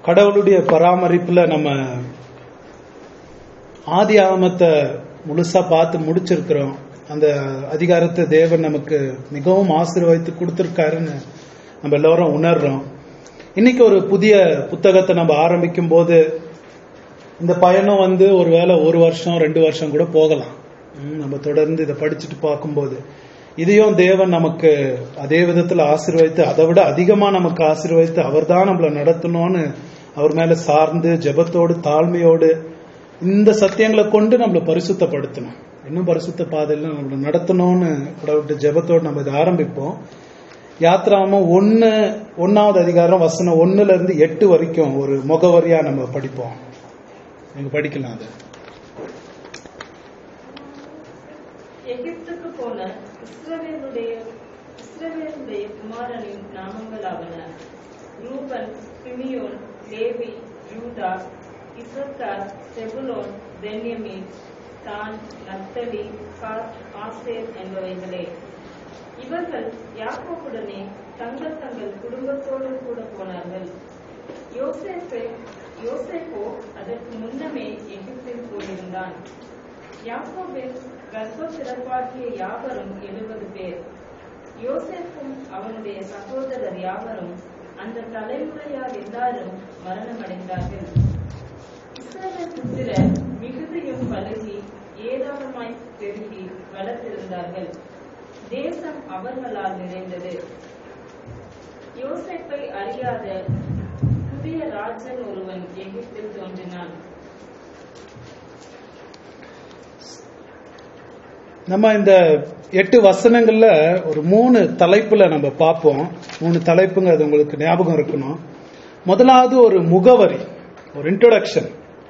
கடவுளுடைய பராமரிப்புல நம்ம ஆதி ஆகமத்தை முழுசா பார்த்து முடிச்சிருக்கிறோம் அந்த அதிகாரத்தை தேவன் நமக்கு மிகவும் ஆசீர்வதித்து கொடுத்திருக்காருன்னு நம்ம எல்லாரும் உணர்றோம் இன்னைக்கு ஒரு புதிய புத்தகத்தை நம்ம ஆரம்பிக்கும் போது இந்த பயணம் வந்து ஒருவேளை ஒரு வருஷம் ரெண்டு வருஷம் கூட போகலாம் ம், நம்ம தொடர்ந்து இதை படிச்சுட்டு பார்க்கும்போது இதையும் தேவன் நமக்கு அதே விதத்துல ஆசீர்வதித்து அதை விட அதிகமா நமக்கு ஆசீர்வதித்து அவர்தான் நம்மளை நடத்தணும்னு அவர் மேல சார்ந்து ஜெபத்தோடு தாழ்மையோடு இந்த சத்தியங்களை கொண்டு நம்மளை பரிசுத்தப்படுத்தணும் இன்னும் பரிசுத்த பாதையில நம்மளை நடத்தணும்னு கடவுள்கிட்ட ஜெபத்தோடு நம்ம இதை ஆரம்பிப்போம் யாத்ராம ஒன்னு ஒன்னாவது அதிகாரம் வசனம் ஒண்ணுல இருந்து எட்டு வரைக்கும் ஒரு முகவரியா நம்ம படிப்போம் நீங்க படிக்கலாம் அது எகிப்துக்கு போன இஸ்ரவேலுடைய இஸ்ரவேலுடைய குமாரனின் நாமங்களாவன ரூபன் சிமியோன் லேவி யூதா இசக்கார் செபுலோன் பென்யமீன் தான் நத்தலி காத் ஆசேர் என்பவைகளே இவர்கள் யாக்கோபுடனே தங்கள் தங்கள் குடும்பத்தோடு கூட போனார்கள் யோசேப்பே யோசேப்போ அதற்கு முன்னமே எகிப்தில் போயிருந்தான் யாக்கோபின் கர்ப்ப சிறப்பாகிய யாவரும் எழுபது பேர் யோசேப்பும் அவனுடைய சகோதரர் யாவரும் அந்த தலைமுறையார் எல்லாரும் மரணமடைந்தார்கள் இஸ்ரவேல் புத்திரர் மிகுதியும் பழகி ஏராளமாய் பெருகி வளர்த்திருந்தார்கள் தேசம் அவர்களால் நிறைந்தது யோசேப்பை அறியாத புதிய ராஜன் ஒருவன் எகிப்தில் தோன்றினான் நம்ம இந்த எட்டு வசனங்கள்ல ஒரு மூணு தலைப்புல நம்ம பார்ப்போம் மூணு தலைப்புங்க அது உங்களுக்கு ஞாபகம் இருக்கணும் முதலாவது ஒரு முகவரி ஒரு இன்ட்ரோடக்ஷன்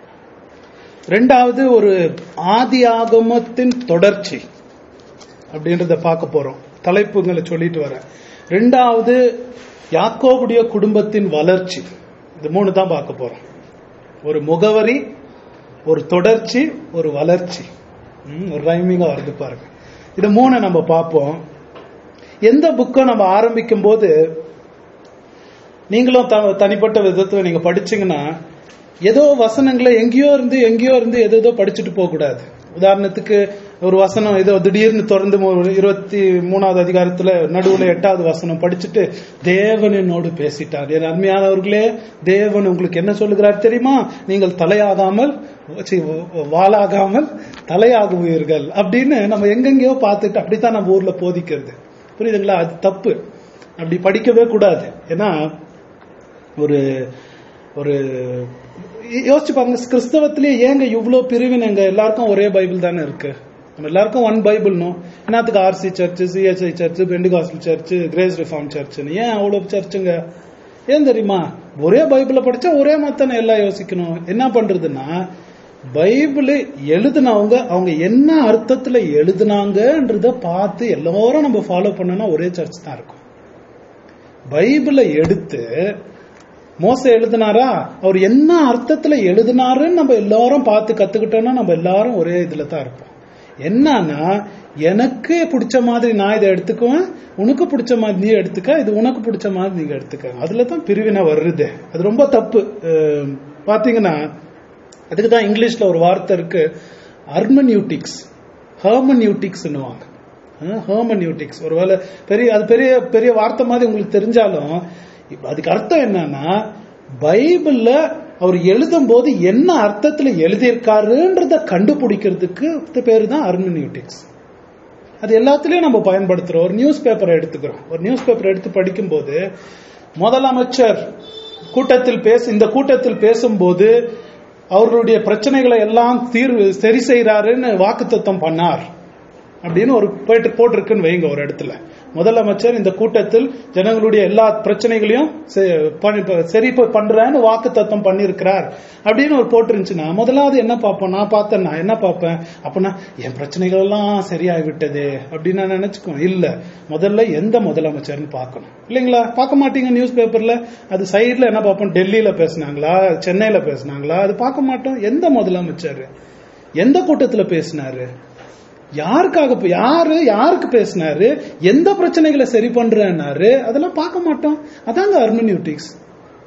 ரெண்டாவது ஒரு ஆதி ஆகமத்தின் தொடர்ச்சி அப்படின்றத பார்க்க போறோம் தலைப்புங்களை சொல்லிட்டு வரேன் ரெண்டாவது யாக்கோபுடைய குடும்பத்தின் வளர்ச்சி இது மூணு தான் பார்க்க போறோம் ஒரு முகவரி ஒரு தொடர்ச்சி ஒரு வளர்ச்சி ம், ஒரு ரைமிங்கா வருது பாருங்க இது மூணை நம்ம பார்ப்போம் எந்த புக்கை நம்ம ஆரம்பிக்கும் போது நீங்களும் த- தனிப்பட்ட விதத்துல நீங்க படிச்சீங்கன்னா ஏதோ வசனங்களை எங்கேயோ இருந்து எங்கேயோ இருந்து ஏதோ ஏதோ படிச்சுட்டு போக கூடாது உதாரணத்துக்கு ஒரு வசனம் ஏதோ திடீர்னு தொடர்ந்து ஒரு இருபத்தி மூணாவது அதிகாரத்துல நடுவுல எட்டாவது வசனம் படிச்சுட்டு தேவன் என்னோடு பேசிட்டார் என் அருமையானவர்களே தேவன் உங்களுக்கு என்ன சொல்லுகிறார் தெரியுமா நீங்கள் தலையாகாமல் சி, வாளாகாமல் தலையாகுவீர்கள் அப்படின்னு நம்ம எங்கெங்கேயோ பார்த்துட்டு அப்படித்தான் நம்ம ஊர்ல போதிக்கிறது புரியுதுங்களா அது தப்பு அப்படி படிக்கவே கூடாது ஏன்னா ஒரு ஒரு யோசிச்சு பாருங்க கிறிஸ்தவத்திலேயே ஏங்க இவ்வளோ பிரிவினைங்க எல்லாருக்கும் ஒரே பைபிள் தானே இருக்கு நம்ம எல்லாருக்கும் ஒன் பைபிள்னும் என்னத்துக்கு RC church CSI church Pentecostal church grace reform சர்ச்னு ஏன் அவ்வளோ சர்ச்சுங்க ஏன் தெரியுமா ஒரே பைபிளை படிச்சா ஒரே மத்தானே எல்லாம் யோசிக்கணும் என்ன பண்றதுன்னா பைபிள் எழுதுனவங்க அவங்க என்ன அர்த்தத்துல எழுதுனாங்கன்றத பார்த்து எல்லாரும் நம்ம ஃபாலோ பண்ணனா ஒரே சர்ச் தான் இருக்கும் பைபிளை எடுத்து மோச எழுதினாரா அவர் என்ன அர்த்தத்துல எழுதினாருன்னு நம்ம எல்லாரும் பார்த்து கத்துக்கிட்டோம்னா நம்ம எல்லாரும் ஒரே இதுல தான் இருப்போம் என்னன்னா எனக்கு பிடிச்ச மாதிரி நான் இதை எடுத்துக்குவேன் உனக்கு பிடிச்ச மாதிரி நீ எடுத்துக்க இது உனக்கு பிடிச்ச மாதிரி நீங்க எடுத்துக்க அதுல தான் பிரிவினை வருது அது ரொம்ப தப்பு அஹ், பாத்தீங்கன்னா அதுக்கு தான் இங்கிலீஷ்ல ஒரு வார்த்தை இருக்கு அர்மன்யூட்டிக்ஸ் ஹர்மன்யூட்டிக்ஸ்னுவாங்க ஹர்மன்யூட்டிக்ஸ் ஒருவேளை பெரிய அது பெரிய பெரிய வார்த்தை மாதிரி உங்களுக்கு தெரிஞ்சாலும் இப்ப அதுக்கு அர்த்தம் என்னன்னா பைபிள்ல அவர் எழுதும் போது என்ன அர்த்தத்துல எழுதியிருக்காருன்றத கண்டுபிடிக்கிறதுக்கு பேரு தான் அர்மன்யூட்டிக்ஸ் அது எல்லாத்துலயும் நம்ம பயன்படுத்துறோம் ஒரு நியூஸ் பேப்பரை எடுத்துக்கிறோம் ஒரு நியூஸ் பேப்பர் எடுத்து படிக்கும்போது முதலமைச்சர் கூட்டத்தில் பேச இந்த கூட்டத்தில் பேசும்போது அவர்களுடைய பிரச்சனைகளை எல்லாம் தீர்வு சரி செய்யறாருன்னு வாக்குத்தத்தம் பண்ணார் அப்படின்னு ஒரு போயிட்டு போட்டிருக்குன்னு வைங்க ஒரு இடத்துல முதலமைச்சர் இந்த கூட்டத்தில் ஜனங்களுடைய எல்லா பிரச்சனைகளையும் செ- பண்ணி- ப- சரி ப- பண்றேன்னு வாக்கு தத்தம் பண்ணிருக்கிறார் அப்படின்னு ஒரு போட்டிருந்துச்சுன்னா முதலாவது என்ன பார்ப்போம் நான் பார்த்தேன் நான் என்ன பார்ப்பேன் அப்பனா என் பிரச்சனைகள் எல்லாம் சரியாகி விட்டது அப்படின்னு நான் நினைச்சுக்கோ இல்ல முதல்ல எந்த முதலமைச்சர்னு பார்க்கணும் இல்லைங்களா பார்க்க மாட்டீங்க நியூஸ் பேப்பர்ல அது சைடுல என்ன பார்ப்போம் டெல்லியில பேசுனாங்களா சென்னையில பேசுனாங்களா அது பார்க்க மாட்டோம் எந்த முதலமைச்சர் எந்த கூட்டத்துல பேசினாரு யாருக்காக பே- யாரு யாருக்கு பேசினாரு எந்த பிரச்சனைகளை சரி பண்றேன்னாரு அதெல்லாம் பார்க்க மாட்டோம் அதாங்க அர்மனியூட்டிக்ஸ்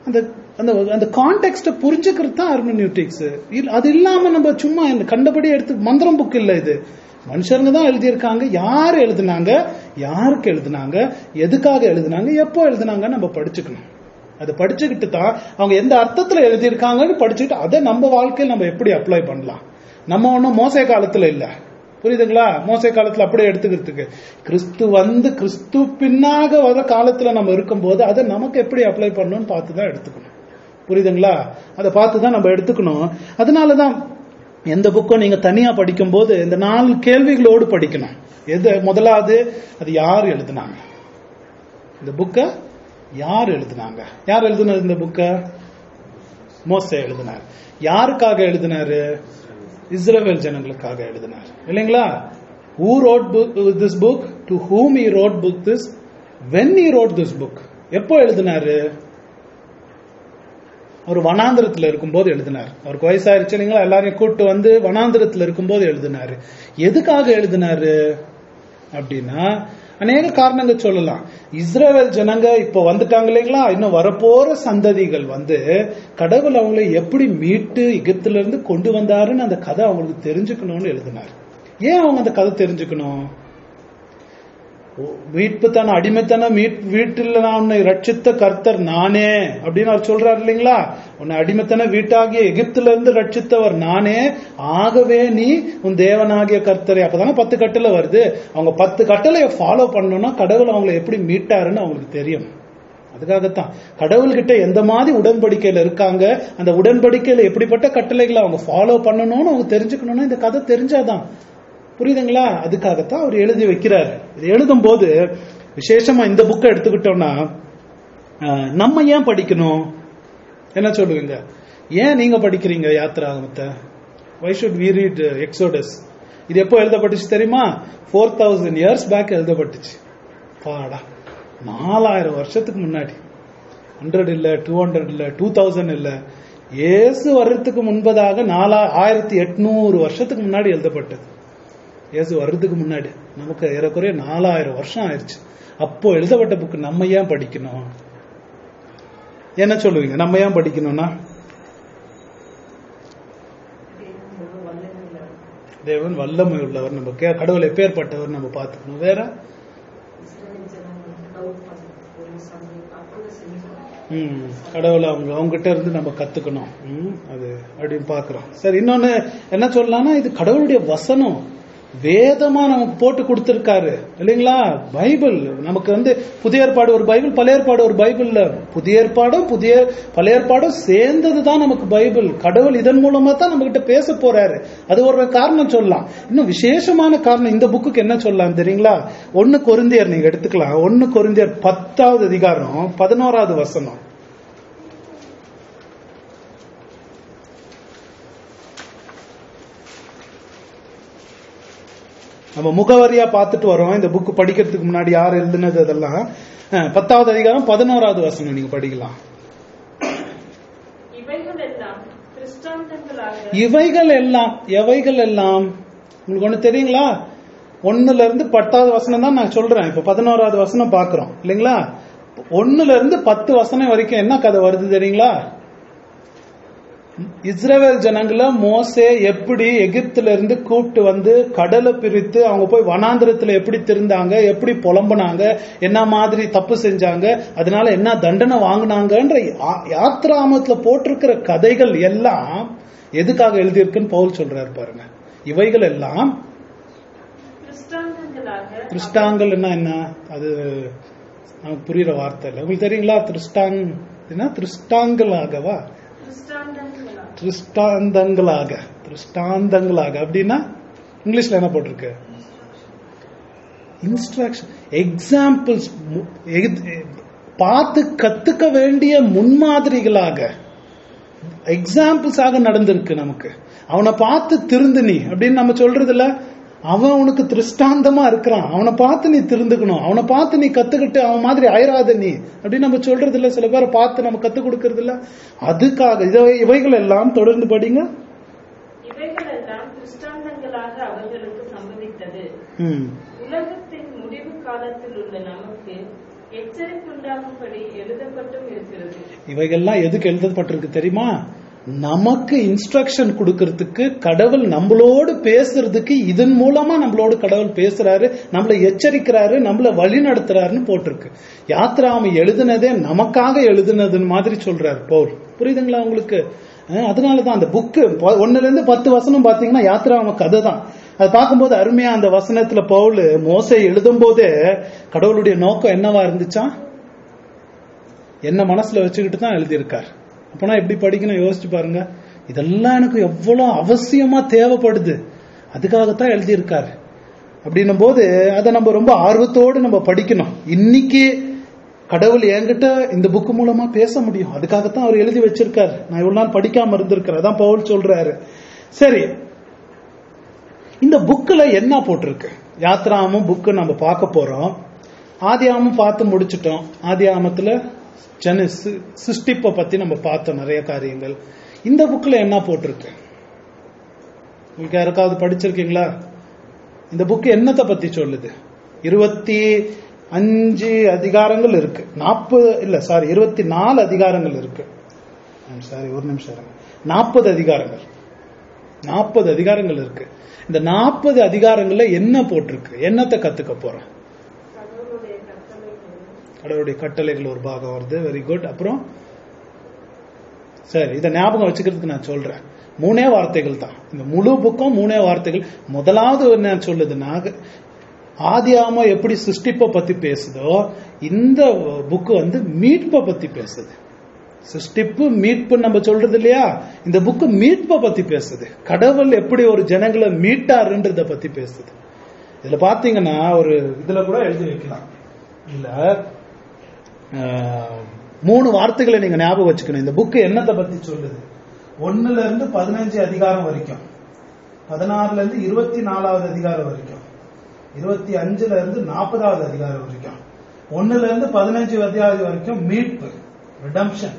அந்த அந்த அந்த கான்டெக்ட புரிஞ்சுக்கிறது தான் ஹெர்மனியூட்டிக்ஸ் அது இல்லாம நம்ம சும்மா இந்த கண்டபடி எடுத்து மந்திரம் புக் இல்ல இது மனுஷருங்க தான் எழுதியிருக்காங்க யார் எழுதுனாங்க யாருக்கு எழுதுனாங்க எதுக்காக எழுதுனாங்க எப்போ எழுதுனாங்க நம்ம படிச்சுக்கணும் அதை படிச்சுக்கிட்டு தான் அவங்க எந்த அர்த்தத்துல எழுதியிருக்காங்கன்னு படிச்சுட்டு அதை நம்ம வாழ்க்கையில் நம்ம எப்படி அப்ளை பண்ணலாம் நம்ம ஒன்றும் மோசை காலத்துல இல்ல புரியுதுங்களா மோசை காலத்துல அப்படியே எடுத்துக்கிறதுக்கு கிறிஸ்து வந்து கிறிஸ்து பின்னாக வர காலத்துல நம்ம இருக்கும்போது அதை நமக்கு எப்படி அப்ளை பண்ணணும்னு பார்த்து தான் எடுத்துக்கணும் புரியுதுங்களா அதை பார்த்து தான் நம்ம எடுத்துக்கணும் அதனாலதான் எந்த புக்கும் நீங்க தனியா படிக்கும்போது இந்த நாலு கேள்விகளோடு படிக்கணும் எது முதலாவது அது யார் எழுதுனாங்க இந்த புக்கை யார் எழுதுனாங்க யார் எழுதுனது இந்த புக்கை மோசே எழுதினார் யாருக்காக எழுதினாரு இஸ்ரேல் ஜனங்களுக்காக எழுதினார் இல்லைங்களா who wrote this book to whom he wrote book this when he wrote this book எப்போ எழுதினாரு அவர் வனாந்திரத்துல இருக்கும்போது எழுதினார் அவருக்கு வயசாயிருச்சு இல்லைங்களா எல்லாரையும் கூட்டு வந்து வனாந்திரத்துல இருக்கும்போது எழுதினாரு எதுக்காக எழுதினாரு அப்படின்னா அநேக காரணங்கள் சொல்லலாம் இஸ்ரேல் ஜனங்க இப்ப வந்துட்டாங்க இல்லைங்களா இன்னும் வரப்போற சந்ததிகள் வந்து கடவுள் அவங்களை எப்படி மீட்டு எகிப்துல இருந்து கொண்டு வந்தாருன்னு அந்த கதை அவங்களுக்கு தெரிஞ்சுக்கணும்னு எழுதினார் ஏன் அவங்க அந்த கதை தெரிஞ்சுக்கணும் மீட்புத்தன அடிமைத்தன மீட் வீட்டில் நான் உன்னை ரட்சித்த கர்த்தர் நானே அப்படின்னு அவர் சொல்றாரு இல்லைங்களா உன்னை அடிமைத்தன வீட்டாகிய எகிப்துல இருந்து ரட்சித்தவர் நானே ஆகவே நீ உன் தேவனாகிய கர்த்தரை அப்பதானே பத்து கட்டளை வருது அவங்க பத்து கட்டளையை ஃபாலோ பண்ணணும்னா கடவுள் அவங்களை எப்படி மீட்டாருன்னு அவங்களுக்கு தெரியும் அதுக்காகத்தான் கடவுள்கிட்ட எந்த மாதிரி உடன்படிக்கையில இருக்காங்க அந்த உடன்படிக்கையில எப்படிப்பட்ட கட்டளைகளை அவங்க ஃபாலோ பண்ணணும்னு அவங்க தெரிஞ்சுக்கணும்னா இந்த கதை தெரிஞ்சாதான் புரியுதுங்களா அதுக்காகத்தான் அவர் எழுதி வைக்கிறார் இது எழுதும் போது விசேஷமா இந்த புக்கை எடுத்துக்கிட்டோம்னா அஹ், நம்ம ஏன் படிக்கணும் என்ன சொல்லுவீங்க ஏன் நீங்க படிக்கிறீங்க யாத்திராகமத்தை why should we read Exodus இது எப்போ எழுதப்பட்டுச்சு தெரியுமா ஃபோர் தௌசண்ட் இயர்ஸ் பேக் எழுதப்பட்டுச்சு பாடா நாலாயிரம் வருஷத்துக்கு முன்னாடி ஹண்ட்ரட் இல்ல டூ ஹண்ட்ரட் இல்ல டூ தௌசண்ட் இல்ல இயேசு வர்றதுக்கு முன்பதாக நாலா ஆயிரத்தி எட்நூறு வருஷத்துக்கு முன்னாடி எழுதப்பட்டது இயேசு வர்றதுக்கு முன்னாடி நமக்கு ஏறக்குறைய நாலாயிரம் வருஷம் ஆயிடுச்சு அப்போ எழுதப்பட்ட புக்கு நம்ம ஏன் படிக்கணும் என்ன சொல்லுவீங்க நம்ம ஏன் படிக்கணும்னா தேவன் வல்லமை உள்ளவர் நம்ம கே- கடவுள் எப்பேற்பட்டவர் நம்ம பார்த்துக்கணும் வேற ம் கடவுளை அவங்க அவங்ககிட்ட இருந்து நம்ம கத்துக்கணும் ம் அது அப்படின்னு பாக்குறோம் சரி இன்னொன்னு என்ன சொல்லலாம்னா இது கடவுளுடைய வசனம் வேதமா நமக்கு போட்டு கொடுத்திருக்காரு இல்லைங்களா பைபிள் நமக்கு வந்து புதிய ஏற்பாடு ஒரு பைபிள் பழைய ஏற்பாடு ஒரு பைபிள் புதிய ஏற்பாடும் புதிய பழைய ஏற்பாடும் சேர்ந்தது தான் நமக்கு பைபிள் கடவுள் இதன் மூலமா தான் நம்ம கிட்ட பேச போறாரு அது ஒரு காரணம் சொல்லலாம் இன்னும் விசேஷமான காரணம் இந்த புக்குக்கு என்ன சொல்லலாம் தெரியுங்களா ஒன்னு கொரிந்தியர் நீங்க எடுத்துக்கலாம் ஒன்னு கொரிந்தியர் பத்தாவது அதிகாரம் பதினோராவது வசனம் நம்ம முகவரியா பார்த்துட்டு வரோம் இந்த புக் படிக்கிறதுக்கு முன்னாடி யார் எழுதுனது அதெல்லாம் அஹ், பத்தாவது அதிகாரம் பதினோராவது வசனம் நீங்க படிக்கலாம் இவைகள் எல்லாம் திருஷ்டாந்தங்களாக இவைகள் எல்லாம் எவைகள் எல்லாம் உங்களுக்கு ஒண்ணு தெரியுங்களா ஒண்ணுல இருந்து பத்தாவது வசனம் தான் நான் சொல்றேன் இப்ப பதினோராவது வசனம் பாக்குறோம் இல்லைங்களா ஒண்ணுல இருந்து பத்து வசனம் வரைக்கும் என்ன கதை வருது தெரியுங்களா இஸ்ரவேல் ஜனங்களை மோசே எப்படி எகிப்துல இருந்து கூப்பிட்டு வந்து கடலை பிரித்து அவங்க போய் வனாந்திரத்துல எப்படி திருந்தாங்க எப்படி புலம்புனாங்க என்ன மாதிரி தப்பு செஞ்சாங்க அதனால என்ன தண்டனை வாங்கினாங்கன்ற யா- யாத்ராமத்துல போட்டிருக்கிற கதைகள் எல்லாம் எதுக்காக எழுதியிருக்குன்னு பவுல் சொல்றாரு பாருங்க இவைகள் எல்லாம் திருஷ்டாந்தங்களாக திருஷ்டாங்கல்னா என்ன அது நமக்கு புரியுற வார்த்தை இல்லை உங்களுக்கு தெரியுங்களா திருஷ்டாங் என்ன திருஷ்டாங்கலாகவா திருஷ்டாந்தங்களா திருஷ்டாந்தங்களாக திருஷ்டாந்தங்களாக அப்படின்னா இங்கிலீஷ்ல என்ன போட்டிருக்கு இன்ஸ்ட்ரக்ஷன் எக்ஸாம்பிள்ஸ் பார்த்து கத்துக்க வேண்டிய முன்மாதிரிகளாக எக்ஸாம்பிள்ஸாக நடந்திருக்கு நமக்கு அவனை பார்த்து திருந்து நீ அப்படின்னு நம்ம சொல்றது இல்ல அவன் உனக்கு திருஷ்டாந்தமா இருக்கிறான் அவனை பார்த்து நீ திருந்துக்கணும் அவனை பார்த்து நீ கத்துக்கிட்டு அவன் மாதிரி ஆயிராத நீ அப்படின்னு நம்ம சொல்றது இல்ல சில பேரை பார்த்து நம்ம கத்துக் கொடுக்கறது இல்ல அதுக்காக இதை இவைகள் எல்லாம் தொடர்ந்து படிங்க இவைகள் எல்லாம் திருஷ்டாந்தங்களாக அவர்களுக்கு சம்பவித்தது ம் உலகத்தின் முடிவு காலத்தில் உள்ள நமக்கு எச்சரிப்புண்டாகும்படி எழுதப்பட்டும் இருக்கிறது இவைகள்லாம் எதுக்கு எழுதப்பட்டிருக்கு தெரியுமா நமக்கு இன்ஸ்ட்ரக்ஷன் கொடுக்கறதுக்கு கடவுள் நம்மளோடு பேசுறதுக்கு இதன் மூலமா நம்மளோடு கடவுள் பேசுறாரு நம்மளை எச்சரிக்கிறாரு நம்மள வழி நடத்துறாருன்னு போட்டிருக்கு யாத்ராம எழுதுனதே நமக்காக எழுதுனதுன்னு மாதிரி சொல்றாரு பவுல் புரியுதுங்களா உங்களுக்கு அஹ் அதனாலதான் அந்த புக்கு ஒண்ணுல இருந்து பத்து வசனம் பாத்தீங்கன்னா யாத்ராம கதை தான் அது பார்க்கும்போது அருமையா அந்த வசனத்துல பவுல் மோசை எழுதும் போதே கடவுளுடைய நோக்கம் என்னவா இருந்துச்சா என்ன மனசுல வச்சுக்கிட்டு தான் எழுதியிருக்கார் அப்பனா எப்படி படிக்கணும் யோசிச்சு பாருங்க இதெல்லாம் எனக்கு எவ்வளவு அவசியமா தேவைப்படுது அதுக்காகத்தான் எழுதியிருக்காரு அப்படின்னும் போது அதை நம்ம ரொம்ப ஆர்வத்தோடு நம்ம படிக்கணும் இன்னைக்கு கடவுள் என்கிட்ட இந்த புக்கு மூலமா பேச முடியும் அதுக்காகத்தான் அவர் எழுதி வச்சிருக்காரு நான் இவ்வளவு நாள் படிக்காம இருந்திருக்கிறேன் அதான் பவுல் சொல்றாரு சரி இந்த புக்ல என்ன போட்டிருக்கு யாத்ராமும் புக்கு நம்ம பார்க்க போறோம் ஆதியாமும் பார்த்து முடிச்சிட்டோம் ஆதியாமத்துல ஜன சி- சிருஷ்டிப்பை பத்தி நம்ம பார்த்தோம் நிறைய காரியங்கள் இந்த புக்ல என்ன போட்டிருக்கு உங்களுக்கு யாருக்காவது படிச்சிருக்கீங்களா இந்த புக் என்னத்தை பத்தி சொல்லுது இருபத்தி அஞ்சு அதிகாரங்கள் இருக்கு நாற்பது இல்ல சாரி இருபத்தி நாலு அதிகாரங்கள் இருக்கு சாரி ஒரு நிமிஷம் இருங்க நாற்பது அதிகாரங்கள் நாற்பது அதிகாரங்கள் இருக்கு இந்த நாற்பது அதிகாரங்கள்ல என்ன போட்டிருக்கு என்னத்தை கத்துக்க போறோம் கடவுளுடைய கட்டளைகள் கடவுளுடைய கட்டளைகள் ஒரு பாகம் வருது வெரி குட் அப்புறம் சரி இதை ஞாபகம் வச்சுக்கிறதுக்கு நான் சொல்றேன் மூணே வார்த்தைகள் தான் இந்த முழு புக்கும் மூணே வார்த்தைகள் முதலாவது என்ன சொல்லுதுன்னா ஆதியாம எப்படி சிருஷ்டிப்பை பத்தி பேசுதோ இந்த புக்கு வந்து மீட்பை பத்தி பேசுது சிருஷ்டிப்பு மீட்பு நம்ம சொல்றது இல்லையா இந்த புக்கு மீட்பை பத்தி பேசுது கடவுள் எப்படி ஒரு ஜனங்களை மீட்டாருன்றத பத்தி பேசுது இதுல பாத்தீங்கன்னா ஒரு இதுல கூட எழுதி வைக்கலாம் இல்ல ஆஹ், மூணு வார்த்தைகளை நீங்க ஞாபகம் வச்சுக்கணும் இந்த புக்கு என்னத்தை பத்தி சொல்லுது ஒண்ணுல இருந்து பதினஞ்சு அதிகாரம் வரைக்கும் பதினாறுல இருந்து இருபத்தி நாலாவது அதிகாரம் வரைக்கும் இருபத்தி அஞ்சுல இருந்து நாற்பதாவது அதிகாரம் வரைக்கும் ஒண்ணுல இருந்து பதினஞ்சு அதிகாரம் வரைக்கும் மீட்பு ரிடம்ஷன்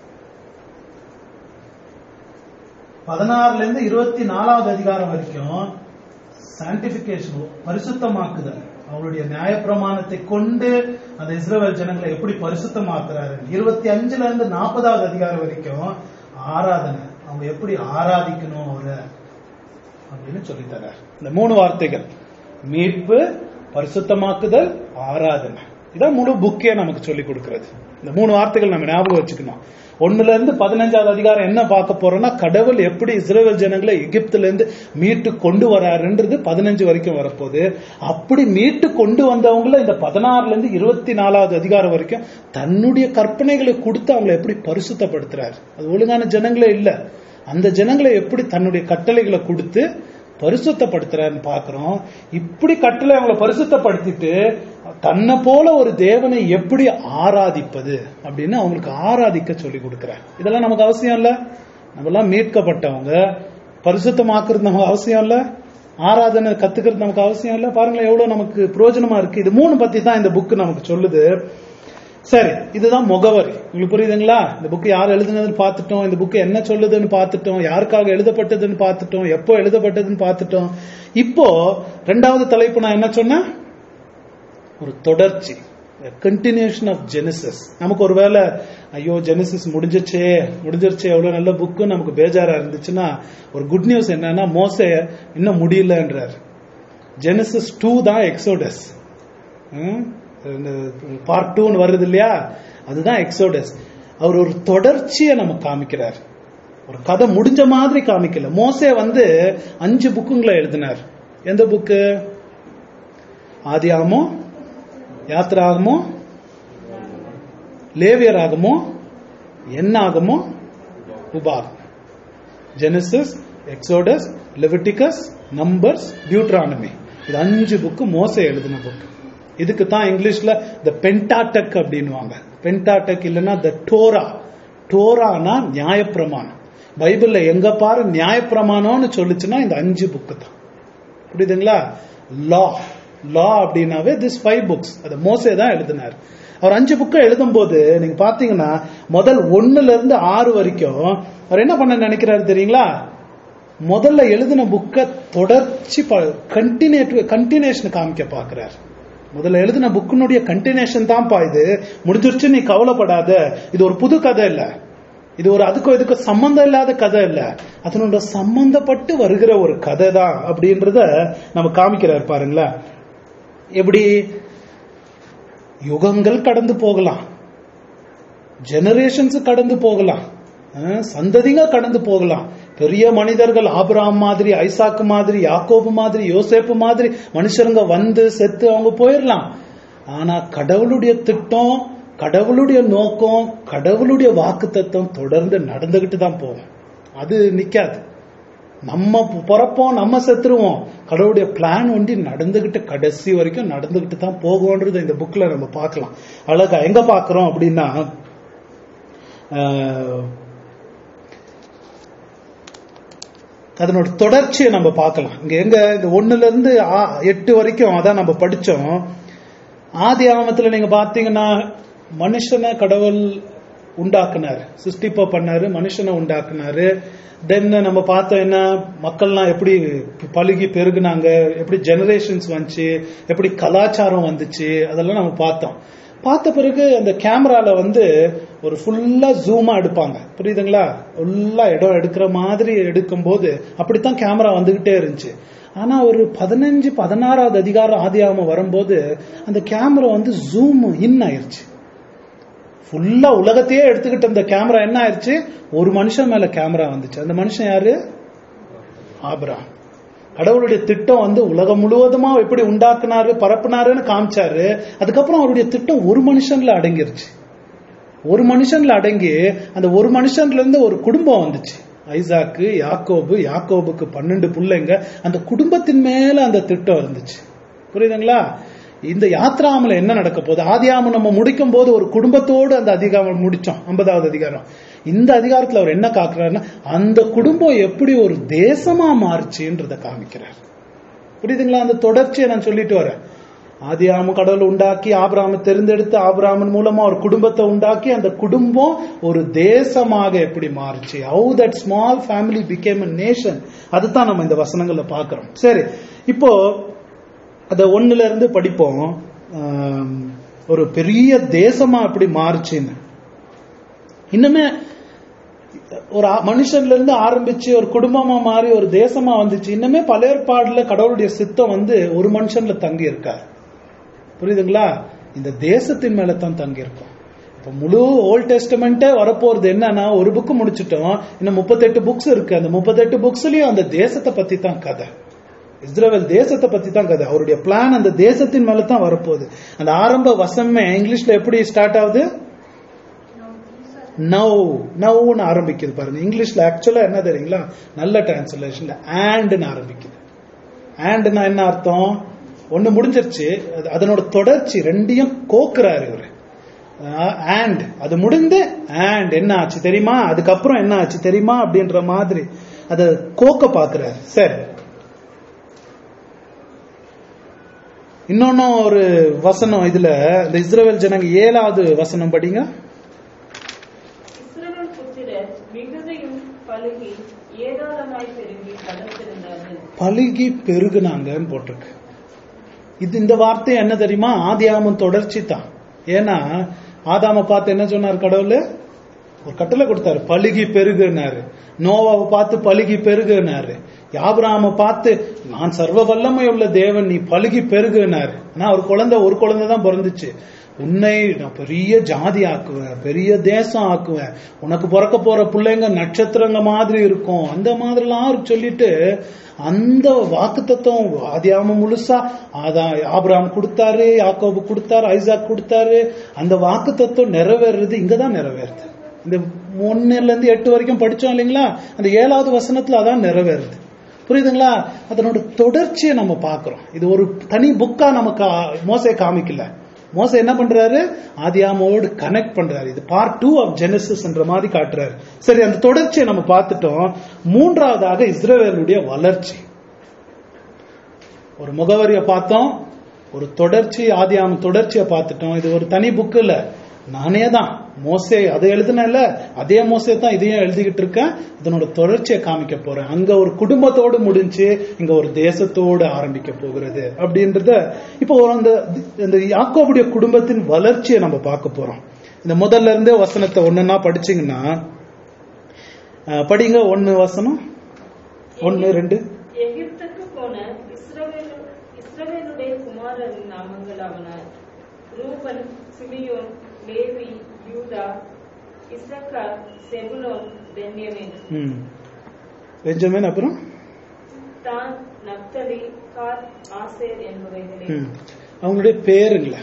பதினாறுல இருந்து இருபத்தி நாலாவது அதிகாரம் வரைக்கும் சான்டிபிகேஷன் பரிசுத்தமாக்குதல் அவருடைய நியாயப்பிரமாணத்தை கொண்டு அந்த இஸ்ரவேல் ஜனங்களை எப்படி பரிசுத்தமாக்குறாரு இருபத்தி அஞ்சுல இருந்து நாற்பதாவது அதிகாரம் வரைக்கும் ஆராதனை அவங்க எப்படி ஆராதிக்கணும் அவரை அப்படின்னு சொல்லி தர்றார் இந்த மூணு வார்த்தைகள் மீட்பு பரிசுத்தமாக்குதல் ஆராதனை இதான் முழு புக்கே நமக்கு சொல்லி கொடுக்கிறது இந்த மூணு வார்த்தைகள் நம்ம ஞாபகம் வச்சுக்கணும் ஒண்ணுல இருந்து பதினஞ்சாவது அதிகாரம் என்ன பார்க்க போறோம்னா கடவுள் எப்படி இஸ்ரேல் ஜனங்களை எகிப்துல இருந்து மீட்டு கொண்டு வராருன்றது பதினஞ்சு வரைக்கும் வரப்போகுது அப்படி மீட்டு கொண்டு வந்தவங்கள இந்த பதினாறுல இருந்து இருபத்தி நாலாவது அதிகாரம் வரைக்கும் தன்னுடைய கற்பனைகளை கொடுத்து அவங்களை எப்படி பரிசுத்தப்படுத்துறாரு அது ஒழுங்கான ஜனங்களே இல்ல அந்த ஜனங்களை எப்படி தன்னுடைய கட்டளைகளை கொடுத்து பரிசுத்தப்படுத்துறாருன்னு பாக்குறோம் இப்படி கட்டளை அவங்களை பரிசுத்தப்படுத்திட்டு தன்னை போல ஒரு தேவனை எப்படி ஆராதிப்பது அப்படின்னு அவங்களுக்கு ஆராதிக்க சொல்லி கொடுக்கிறார் இதெல்லாம் நமக்கு அவசியம் இல்ல நம்ம எல்லாம் மீட்கப்பட்டவங்க பரிசுத்தமாக்குறது நமக்கு அவசியம் இல்ல ஆராதனை கத்துக்கிறது நமக்கு அவசியம் இல்ல பாருங்களேன் எவ்வளவு நமக்கு பிரயோஜனமா இருக்கு இது மூணு பத்தி தான் இந்த புக் நமக்கு சொல்லுது சரி இதுதான் முகவரி உங்களுக்கு புரியுதுங்களா இந்த புக் யார் எழுதுனதுன்னு பார்த்துட்டோம் இந்த புக் என்ன சொல்லுதுன்னு பார்த்துட்டோம் யாருக்காக எழுதப்பட்டதுன்னு பார்த்துட்டோம் எப்போ எழுதப்பட்டதுன்னு பார்த்துட்டோம் இப்போ ரெண்டாவது தலைப்பு நான் என்ன சொன்னேன் ஒரு தொடர்ச்சி கண்டினியூஷன் ஆஃப் ஜெனிசஸ் நமக்கு ஒருவேளை ஐயோ ஜெனிசஸ் முடிஞ்சிச்சே முடிஞ்சிருச்சே எவ்வளவு நல்ல புக்கு நமக்கு பேஜாரா இருந்துச்சுன்னா ஒரு குட் நியூஸ் என்னன்னா மோசே இன்னும் முடியலன்றார் ஜெனிசஸ் டூ தான் எக்ஸோடஸ் பார்ட் டூன்னு வருது இல்லையா அதுதான் எக்ஸோடஸ் அவர் ஒரு தொடர்ச்சியை நம்ம காமிக்கிறார் ஒரு கதை முடிஞ்ச மாதிரி காமிக்கல மோசே வந்து அஞ்சு புக்குங்களை எழுதினார் எந்த புக்கு ஆதியாகமோ யாத்திராகமோ லேவியராகமோ என்னாகமோ உபாகம் Genesis Exodus Leviticus Numbers Deuteronomy இது அஞ்சு புக்கு மோசே எழுதின புக்கு இதுக்கு தான் இங்கிலீஷ்ல த பென்டாடக் அப்படின்வாங்க பென்டாடக் இல்லைன்னா த டோரா டோரானா நியாயப்பிரமாணம் பைபிள்ல எங்க பாரு நியாயப்பிரமாணம்னு சொல்லுச்சுன்னா இந்த அஞ்சு புக்கு தான் புரியுதுங்களா லா லா அப்படின்னாவே திஸ் ஃபைவ் புக்ஸ் அதை மோசே தான் எழுதினார் அவர் அஞ்சு புக்கை எழுதும் போது நீங்க பாத்தீங்கன்னா முதல் ஒண்ணுல இருந்து ஆறு வரைக்கும் அவர் என்ன பண்ண நினைக்கிறாரு தெரியுங்களா முதல்ல எழுதின புக்கை தொடர்ச்சி கண்டினியூ கண்டினியூஷன் காமிக்க பாக்குறாரு முதல்ல எழுதின புக்கினுடைய கண்டினியூஷன் தான்ப்பா இது முடிஞ்சிருச்சு நீ கவலைப்படாத இது ஒரு புது கதை இல்ல இது ஒரு அதுக்கும் இதுக்கும் சம்பந்தம் இல்லாத கதை இல்ல அதனோட சம்பந்தப்பட்டு வருகிற ஒரு கதை தான் அப்படின்றத நம்ம காமிக்கிறார் பாருங்களேன் எப்படி யுகங்கள் கடந்து போகலாம் ஜெனரேஷன்ஸ் கடந்து போகலாம் அஹ் சந்ததிங்க கடந்து போகலாம் பெரிய மனிதர்கள் ஆபிரகாம் மாதிரி ஐசாக்கு மாதிரி யாக்கோபு மாதிரி யோசேப்பு மாதிரி மனுஷருங்க வந்து செத்து அவங்க போயிடலாம் ஆனா கடவுளுடைய திட்டம் கடவுளுடைய நோக்கம் கடவுளுடைய வாக்கு தொடர்ந்து நடந்துகிட்டு தான் போகும் அது நிக்காது நம்ம பிறப்போம் நம்ம செத்துருவோம் கடவுளுடைய பிளான் ஒண்டி நடந்துகிட்டு கடைசி வரைக்கும் நடந்துகிட்டு தான் போகும்ன்றது இந்த புக்ல நம்ம பார்க்கலாம் அழகா எங்க பார்க்கிறோம் அப்படின்னா ஆஹ், அதனோட தொடர்ச்சியை நம்ம பார்க்கலாம் இங்க எங்க இந்த ஒண்ணுல இருந்து ஆ- எட்டு வரைக்கும் அதான் நம்ம படிச்சோம் ஆதி ஆகமத்துல நீங்க பாத்தீங்கன்னா மனுஷனை கடவுள் உண்டாக்குனாரு சிருஷ்டிப்ப பண்ணாரு மனுஷனை உண்டாக்குனாரு தென் நம்ம பார்த்தோம் என்ன மக்கள்லாம் எப்படி பழுகி பெருகுனாங்க எப்படி ஜெனரேஷன்ஸ் வந்துச்சு எப்படி கலாச்சாரம் வந்துச்சு அதெல்லாம் நம்ம பார்த்தோம் பார்த்த பிறகு அந்த கேமரால வந்து ஒரு ஃபுல்லா ஜூமா எடுப்பாங்க புரியுதுங்களா ஃபுல்லா இடம் எடுக்கிற மாதிரி எடுக்கும்போது அப்படித்தான் கேமரா வந்துகிட்டே இருந்துச்சு ஆனா ஒரு பதினஞ்சு பதினாறாவது அதிகாரம் ஆதியாகமம் வரும்போது அந்த கேமரா வந்து ஜூம் இன் ஆயிருச்சு ஃபுல்லா உலகத்தையே எடுத்துக்கிட்ட அந்த கேமரா என்ன ஆயிருச்சு ஒரு மனுஷன் மேல கேமரா வந்துச்சு அந்த மனுஷன் யாரு ஆபிரகாம் கடவுளுடைய திட்டம் வந்து உலகம் முழுவதுமா எப்படி உண்டாக்குனாரு பரப்புனாருன்னு காமிச்சாரு அதுக்கப்புறம் அவருடைய திட்டம் ஒரு மனுஷன்ல அடங்கிருச்சு ஒரு மனுஷன்ல அடங்கி அந்த ஒரு மனுஷன்ல இருந்து ஒரு குடும்பம் வந்துச்சு ஐசாக்கு யாக்கோபு யாக்கோபுக்கு பன்னெண்டு பிள்ளைங்க அந்த குடும்பத்தின் மேல அந்த திட்டம் இருந்துச்சு புரியுதுங்களா இந்த யாத்ராமல என்ன நடக்க போகுது ஆதியாமம் நம்ம முடிக்கும் போது ஒரு குடும்பத்தோடு அந்த அதிகாரம் முடிச்சோம் ஐம்பதாவது அதிகாரம் இந்த அதிகாரத்துல அவர் என்ன காக்குறாருன்னா அந்த குடும்பம் எப்படி ஒரு தேசமா மாறுச்சுன்றத காமிக்கிறார் புரியுதுங்களா அந்த தொடர்ச்சியை நான் சொல்லிட்டு வரேன் ஆதியாம கடவுள் உண்டாக்கி ஆபிராம தெரிந்தெடுத்து ஆபிராமன் மூலமா ஒரு குடும்பத்தை உண்டாக்கி அந்த குடும்பம் ஒரு தேசமாக எப்படி மாறுச்சு how that small family became a nation அதுதான் நம்ம இந்த வசனங்கள்ல பார்க்கிறோம் சரி இப்போ அத ஒண்ணுல இருந்து படிப்போம் ஆம், ஒரு பெரிய தேசமா எப்படி மாறுச்சுன்னு இன்னுமே ஒரு ஆ- மனுஷன்ல இருந்து ஆரம்பிச்சு ஒரு குடும்பமா மாறி ஒரு தேசமா வந்துச்சு இன்னுமே பல ஏற்பாடுல கடவுளுடைய சித்தம் வந்து ஒரு மனுஷன்ல தங்கி இருக்கார் புரியுதுங்களா இந்த தேசத்தின் மேல தான் தங்கி இருக்கும் இப்ப முழு ஓல்ட் டெஸ்டமெண்ட்டே வரப்போறது என்னன்னா ஒரு புக் முடிச்சிட்டோம் இன்னும் முப்பத்தெட்டு புக்ஸ் இருக்கு அந்த முப்பத்தெட்டு புக்ஸ்லயும் அந்த தேசத்தை பத்தி தான் கதை இஸ்ரேல் தேசத்தை பத்தி தான் கதை அவருடைய பிளான் அந்த தேசத்தின் மேல தான் வரப்போகுது அந்த ஆரம்ப வசமே இங்கிலீஷ்ல எப்படி ஸ்டார்ட் ஆகுது நவ் நவ்னு ஆரம்பிக்குது பாருங்க இங்கிலீஷ்ல ஆக்சுவலா என்ன தெரியுங்களா நல்ல டிரான்ஸ்லேஷன்ல ஆண்ட்னு ஆரம்பிக்குது ஆண்ட்னா என்ன அர்த்தம் ஒண்ணு முடிஞ்சிருச்சு அது- அதனோட தொடர்ச்சி ரெண்டையும் கோக்குறாரு இவரு ஆண்ட் அது முடிந்து ஆண்ட் என்ன ஆச்சு தெரியுமா அதுக்கப்புறம் என்ன ஆச்சு தெரியுமா அப்படின்ற மாதிரி அத கோக்க பாக்குறாரு சரி இன்னொன்னும் ஒரு வசனம் இதுல இந்த இஸ்ரவேல் ஜனங்க ஏழாவது வசனம் படிங்க இஸ்ரவேல் புத்திரர் மிகுதியும் பலுகி ஏராளமாய் பெருகி பலத்திருந்தார்கள் பழுகி பெருகுனாங்கன்னு போட்டிருக்கு இது இந்த வார்த்தை என்ன தெரியுமா ஆதியாமம் தொடர்ச்சி தான் ஏன்னா ஆதாம பார்த்து என்ன சொன்னார் கடவுள் ஒரு கட்டளை கொடுத்தாரு பழுகி பெருகுனாரு நோவாவை பார்த்து பழுகி பெருகுனாரு யாபிராம பார்த்து நான் சர்வ வல்லமை உள்ள தேவன் நீ பழுகி பெருகுனாரு ஆனா ஒரு குழந்தை ஒரு குழந்தை தான் பிறந்துச்சு உன்னை நான் பெரிய ஜாதி ஆக்குவேன் பெரிய தேசம் ஆக்குவேன் உனக்கு பிறக்க போற பிள்ளைங்க நட்சத்திரங்க மாதிரி இருக்கும் அந்த மாதிரிலாம் அவர் சொல்லிட்டு அந்த வாக்கு தத்துவம் ஆதியாம முழுசா அதான் ஆபிராம் கொடுத்தாரு யாக்கோபு கொடுத்தாரு ஐசாக் கொடுத்தாரு அந்த வாக்கு தத்துவம் நிறைவேறது இங்கதான் நிறைவேறுது இந்த ஒன்னுல இருந்து எட்டு வரைக்கும் படிச்சோம் இல்லைங்களா அந்த ஏழாவது வசனத்துல அதான் நிறைவேறுது புரியுதுங்களா அதனோட தொடர்ச்சியை நம்ம பார்க்கிறோம் இது ஒரு தனி புக்கா நமக்கு மோசே காமிக்கல மோசே என்ன பண்றாரு ஆதியாமோடு கனெக்ட் பண்றாரு இது பார்ட் டூ ஆஃப் ஜெனசிஸ்ன்ற மாதிரி காட்டுறாரு சரி அந்த தொடர்ச்சியை நம்ம பார்த்துட்டோம் மூன்றாவதாக இஸ்ரவேலுடைய வளர்ச்சி ஒரு முகவரியை பார்த்தோம் ஒரு தொடர்ச்சி ஆதியாம தொடர்ச்சியை பார்த்துட்டோம் இது ஒரு தனி புக்கு இல்ல நானே தான் மோசே அதை எழுதுனேன்ல அதே மோசே தான் இதையும் எழுதிக்கிட்டு இருக்கேன் இதனோட தொடர்ச்சியை காமிக்க போறேன் அங்க ஒரு குடும்பத்தோடு முடிஞ்சு இங்க ஒரு தேசத்தோடு ஆரம்பிக்க போகிறது அப்படின்றத இப்போ ஒரு அந்த இந்த யாக்கோபுடைய குடும்பத்தின் வளர்ச்சியை நம்ம பார்க்க போறோம் இந்த முதல்ல இருந்தே வசனத்தை ஒண்ணுன்னா படிச்சீங்கன்னா அஹ், படிங்க ஒன்னு வசனம் ஒன்னு ரெண்டு எகிப்துக்கு போன இஸ்ரவேல் இஸ்ரவேலுடைய குமாரரின் நாமங்களாவன ரூபன் சிமியோன் லேவி யூதா இசக்கார் செபுலோன் பென்யமின் ம். பெஞ்சமின் அப்புறம் தான் நப்தலி காத் ஆசேர் என்பவைகளே ம். அவங்களுடைய பேருங்கள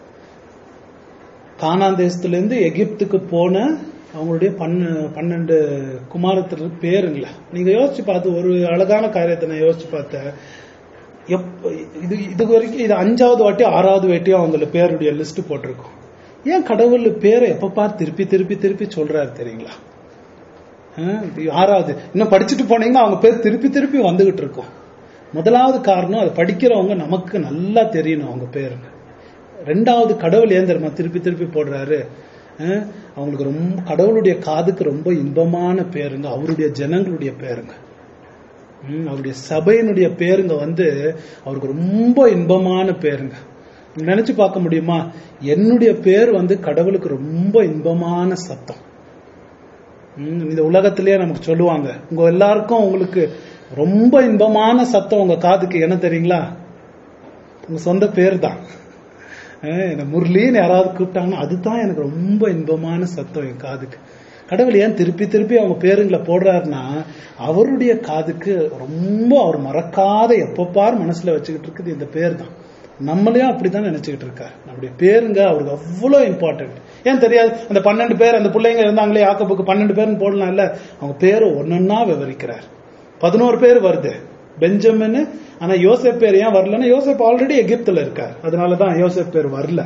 கானான் தேசத்துல இருந்து எகிப்துக்கு போன அவங்களுடைய பன்ன பன்னெண்டு குமாரத்துல பேருங்கள நீங்க யோசிச்சு பார்த்து ஒரு அழகான காரியத்தை நான் யோசிச்சு பார்த்தேன் எப்ப இது இது வரைக்கும் இது அஞ்சாவது வாட்டி ஆறாவது வாட்டியும் அவங்கள பேருடைய லிஸ்ட் போட்டிருக்கோம் ஏன் கடவுள் பேரை எப்ப பார்த்து திருப்பி திருப்பி திருப்பி சொல்றாரு தெரியுங்களா ஆஹ் இது ஆறாவது இன்னும் படிச்சுட்டு போனீங்கன்னா அவங்க பேர் திருப்பி திருப்பி வந்துகிட்டு இருக்கும் முதலாவது காரணம் அதை படிக்கிறவங்க நமக்கு நல்லா தெரியணும் அவங்க பேருங்க ரெண்டாவது கடவுள் ஏன் தெரியுமா திருப்பி திருப்பி போடுறாரு ஆஹ் அவங்களுக்கு ரொம்ப கடவுளுடைய காதுக்கு ரொம்ப இன்பமான பேருங்க அவருடைய ஜனங்களுடைய பேருங்க ம், அவருடைய சபையினுடைய பேருங்க வந்து அவருக்கு ரொம்ப இன்பமான பேருங்க நீங்க நினைச்சு பார்க்க முடியுமா என்னுடைய பேர் வந்து கடவுளுக்கு ரொம்ப இன்பமான சத்தம் ம், இந்த உலகத்திலேயே நமக்கு சொல்லுவாங்க உங்க எல்லாருக்கும் உங்களுக்கு ரொம்ப இன்பமான சத்தம் உங்க காதுக்கு என்ன தெரியுங்களா உங்க சொந்த பேர் தான் அஹ் என்ன முரளின்னு யாராவது கூப்பிட்டாங்கன்னா அதுதான் எனக்கு ரொம்ப இன்பமான சத்தம் என் காதுக்கு கடவுள் ஏன் திருப்பி திருப்பி அவங்க பேருங்களை போடுறாருன்னா அவருடைய காதுக்கு ரொம்ப அவர் மறக்காத எப்ப பார் மனசுல வச்சுக்கிட்டு இருக்குது இந்த பேர் தான் நம்மளையும் அப்படிதான் நினைச்சுக்கிட்டு இருக்காரு நம்முடைய பேருங்க அவருக்கு அவ்வளோ இம்பார்ட்டன்ட் ஏன் தெரியாது அந்த பன்னெண்டு பேர் அந்த பிள்ளைங்க இருந்தாங்களே யாக்கோபுக்கு பன்னெண்டு பேர்னு போடலாம் இல்ல அவங்க பேரை ஒன்னொன்னா விவரிக்கிறார் பதினோரு பேர் வருது பெஞ்சமின் ஆனா யோசேப் பேர் ஏன் வரலன்னா யோசேப் ஆல்ரெடி எகிப்துல இருக்கார் அதனாலதான் யோசேப் பேர் வரல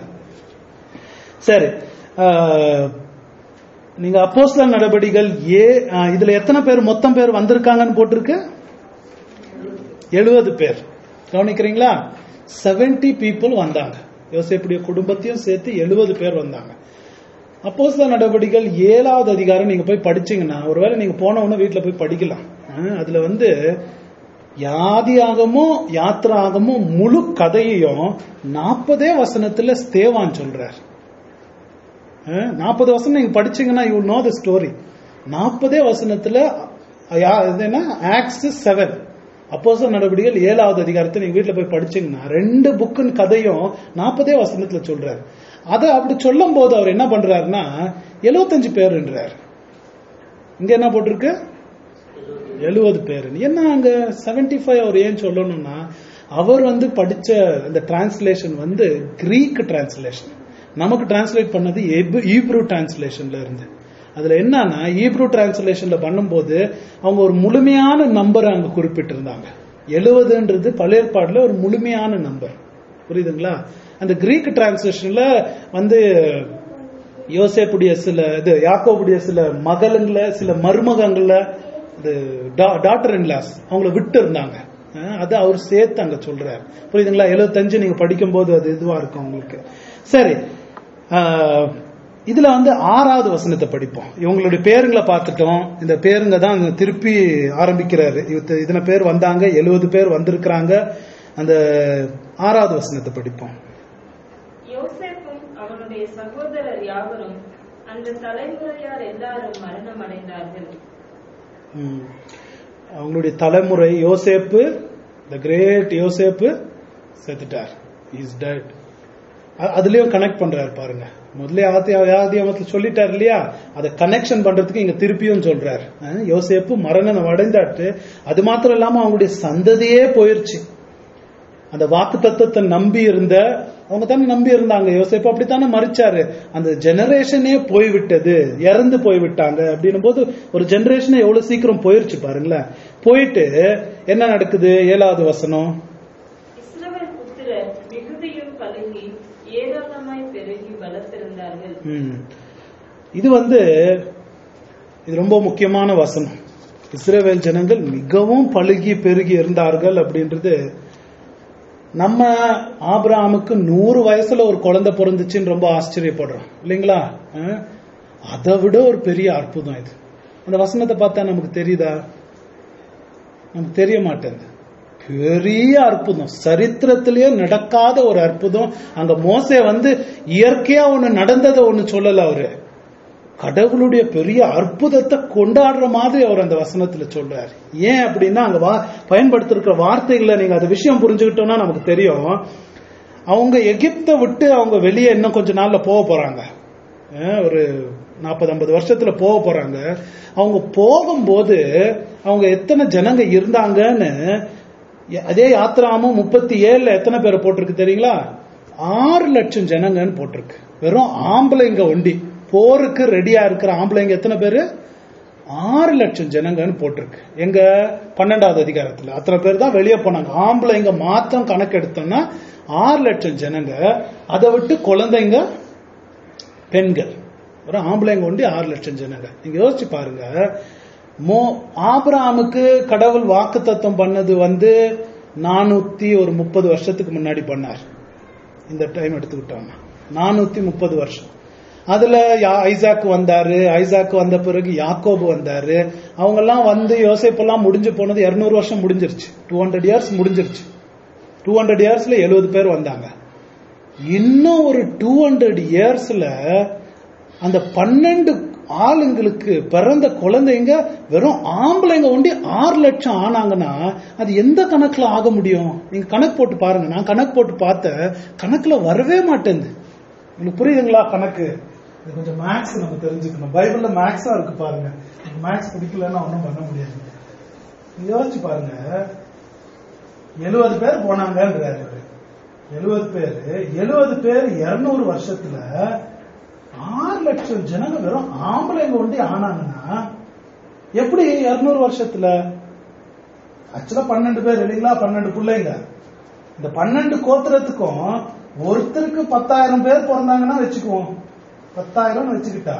சரி ஆஹ், நீங்க அப்போஸ்தலர் நடவடிக்கைகள் ஏ ஆஹ், இதுல எத்தனை பேர் மொத்தம் பேர் வந்திருக்காங்கன்னு போட்டிருக்கு எழுபது பேர் கவனிக்கிறீங்களா 70 பீப்புள் வந்தாங்க யோசேப்புடைய குடும்பத்தையும் சேர்த்து எழுபது பேர் வந்தாங்க அப்போஸ்தலர் நடவடிக்கைகள் ஏழாவது அதிகாரம் நீங்க போய் படிச்சீங்கன்னா ஒருவேளை நீங்க போன உடனே வீட்டுல போய் படிக்கலாம் ஆஹ், அதுல வந்து யாதியாகமும் யாத்திராகமும் முழு கதையையும் நாற்பதே வசனத்துல ஸ்தேவான் சொல்றார் நாற்பது வசனம் நீங்க படிச்சீங்கன்னா யூ நோ த ஸ்டோரி நாற்பதே வசனத்துல யா- இது என்ன ஆக்ஸ் செவன் அப்போச நடவடிக்கைகள் ஏழாவது அதிகாரத்தை நீங்க வீட்டுல போய் படிச்சீங்கன்னா ரெண்டு புக்குன்னு கதையும் நாற்பதே வசனத்துல சொல்றாரு அதை அப்படி சொல்லும் போது அவர் என்ன பண்றாருன்னா எழுபத்தஞ்சு பேருன்றார் இங்க என்ன போட்டிருக்கு எழுபது பேர் என்ன அங்க 75 ஃபைவ் அவர் ஏன் சொல்லணும்னா அவர் வந்து படிச்ச அந்த டிரான்ஸ்லேஷன் வந்து கிரீக் டிரான்ஸ்லேஷன் நமக்கு டிரான்ஸ்லேட் பண்ணது ஈப்ரூ டிரான்ஸ்லேஷன்ல இருந்து அதுல என்னன்னா ஈப்ரூ டிரான்ஸ்லேஷன்ல பண்ணும்போது அவங்க ஒரு முழுமையான நம்பரை அங்க குறிப்பிட்டிருந்தாங்க எழுபதுன்றது பழையற்பாடுல ஒரு முழுமையான நம்பர் புரியுதுங்களா அந்த கிரீக் டிரான்ஸ்லேஷன்ல வந்து யோசேப்புடைய சில இது யாக்கோபுடைய சில மகளுங்கள சில மருமகங்கள இது டாட்டர் இன் லாஸ் அவங்கள விட்டு இருந்தாங்க அஹ் அது அவர் சேர்த்து அங்க சொல்றாரு புரியுதுங்களா எழுபத்தஞ்சு நீங்க படிக்கும்போது அது இதுவா இருக்கும் உங்களுக்கு சரி ஆஹ் இதுல வந்து ஆறாவது வசனத்தை படிப்போம் இவங்களுடைய பேருங்களை பார்த்துட்டோம் இந்த பேருங்க தான் திருப்பி ஆரம்பிக்கிறாரு இவத்து- இத்தனை பேர் வந்தாங்க எழுபது பேர் வந்திருக்கிறாங்க அந்த ஆறாவது வசனத்தை படிப்போம் யோசேப்பும் அவனுடைய சகோதரர் யாவரும் அந்த தலைமுறையார் எல்லாரும் மரணம் அடைந்தார்கள் ம். அவங்களுடைய தலைமுறை யோசேப்பு த கிரேட் யோசேப்பு செத்துட்டார் இஸ் டெட் அதுலயும் கனெக்ட் பண்றாரு பாருங்க முதல்ல ஆதி ஆதியாமத்துல சொல்லிட்டார் இல்லையா அதை கனெக்ஷன் பண்றதுக்கு இங்க திருப்பியும் சொல்றாரு அஹ், யோசேப்பு மரணம் அடைந்தாட்டு அது மாத்திரம் இல்லாம அவங்களுடைய சந்ததியே போயிருச்சு அந்த வாக்கு தத்துவத்தை நம்பி இருந்த அவங்க தானே நம்பி இருந்தாங்க யோசேப்பு அப்படித்தானே மறிச்சாரு அந்த ஜெனரேஷனே போய்விட்டது இறந்து போய்விட்டாங்க அப்படின்னும் போது ஒரு ஜெனரேஷனே எவ்வளவு சீக்கிரம் போயிருச்சு பாருங்களேன் போயிட்டு என்ன நடக்குது ஏழாவது வசனம் இஸ்ரவேல் புத்திரர் மிகுதியும் பலுகி ஏராளமாய் பெருகி பலத்திருந்தார்கள் ம். இது வந்து இது ரொம்ப முக்கியமான வசனம் இஸ்ரவேல் ஜனங்கள் மிகவும் பழுகி பெருகி இருந்தார்கள் அப்படின்றது நம்ம ஆபிரகாமுக்கு நூறு வயசுல ஒரு குழந்தை பிறந்துச்சுன்னு ரொம்ப ஆச்சரியப்படுறோம் இல்லைங்களா அஹ்? அதை விட ஒரு பெரிய அற்புதம் இது அந்த வசனத்தை பார்த்தா நமக்கு தெரியுதா நமக்கு தெரிய மாட்டேங்குது பெரிய அற்புதம் சரித்திரத்திலேயே நடக்காத ஒரு அற்புதம் அங்க மோசே வந்து இயற்கையா ஒண்ணு நடந்ததை ஒண்ணு சொல்லல அவரு கடவுளுடைய பெரிய அற்புதத்தை கொண்டாடுற மாதிரி அவர் அந்த வசனத்துல சொல்றாரு ஏன் அப்படின்னா அங்க வா பயன்படுத்திருக்கிற வார்த்தைகளை நீங்க அந்த விஷயம் புரிஞ்சுக்கிட்டோம்னா நமக்கு தெரியும் அவங்க எகிப்தை விட்டு அவங்க வெளியே இன்னும் கொஞ்ச நாள்ல போக போறாங்க அஹ் ஒரு நாற்பது ஐம்பது வருஷத்துல போக போறாங்க அவங்க போகும்போது அவங்க எத்தனை ஜனங்க இருந்தாங்கன்னு அதே யாத்திராமும் முப்பத்தி ஏழுல எத்தனை பேரை போட்டிருக்கு தெரியுங்களா ஆறு லட்சம் ஜனங்கன்னு போட்டிருக்கு வெறும் ஆம்பளைங்க ஒண்டி போருக்கு ரெடியா இருக்கிற ஆம்பளைங்க எத்தனை பேரு ஆறு லட்சம் ஜனங்கன்னு போட்டிருக்கு எங்க பன்னெண்டாவது அதிகாரத்துல அத்தனை பேர் தான் வெளியே போனாங்க ஆம்பளைங்க மாத்திரம் கணக்கு எடுத்தோம்னா ஆறு லட்சம் ஜனங்க அதை விட்டு குழந்தைங்க பெண்கள் ஒரு ஆம்பளைங்க ஒண்டி ஆறு லட்சம் ஜனங்க நீங்க யோசிச்சு பாருங்க மோ ஆபிரகாமுக்கு கடவுள் வாக்கு தத்துவம் பண்ணது வந்து நானூத்தி ஒரு முப்பது வருஷத்துக்கு முன்னாடி பண்ணார் இந்த டைம் எடுத்துக்கிட்டோம் நானூத்தி முப்பது வருஷம் அதுல யா- ஐசாக் வந்தாரு ஐசாக் வந்த பிறகு யாக்கோபு வந்தாரு அவங்க எல்லாம் வந்து யோசேப்பெல்லாம் முடிஞ்சு போனது 200 வருஷம் முடிஞ்சிருச்சு டூ ஹண்ட்ரட் இயர்ஸ் முடிஞ்சிருச்சு டூ ஹண்ட்ரட் இயர்ஸ்ல எழுபது பேர் வந்தாங்க இன்னும் ஒரு டூ ஹண்ட்ரட் இயர்ஸ்ல அந்த பன்னெண்டு ஆளுங்களுக்கு பிறந்த குழந்தைங்க வெறும் ஆம்பளைங்க ஒண்டி ஆறு லட்சம் ஆனாங்கன்னா அது எந்த கணக்குல ஆக முடியும் நீங்க கணக்கு போட்டு பாருங்க நான் கணக்கு போட்டு பார்த்தேன் கணக்குல வரவே மாட்டேங்குது உங்களுக்கு புரியுதுங்களா கணக்கு இது கொஞ்சம் மேக்ஸ் நம்ம தெரிஞ்சுக்கணும் பைபிள்ல மேக்ஸா இருக்கு பாருங்க மேக்ஸ் பிடிக்கலன்னா ஒன்றும் பண்ண முடியாது நீங்க யோசிச்சு பாருங்க எழுபது பேர் போனாங்கன்றாரு இவரு. எழுபது பேர் எழுபது பேர் இருநூறு வருஷத்துல ஆறு லட்சம் ஜனங்க வெறும் ஆம்பளைங்க ஒண்டி ஆனாங்கன்னா எப்படி இருநூறு வருஷத்துல ஆக்சுவலா பன்னெண்டு பேர் இல்லைங்களா பன்னெண்டு பிள்ளைங்க இந்த பன்னெண்டு கோத்திரத்துக்கும் ஒருத்தருக்கு பத்தாயிரம் பேர் பிறந்தாங்கன்னா வச்சுக்குவோம் பத்தாயிரம் வச்சுக்கிட்டா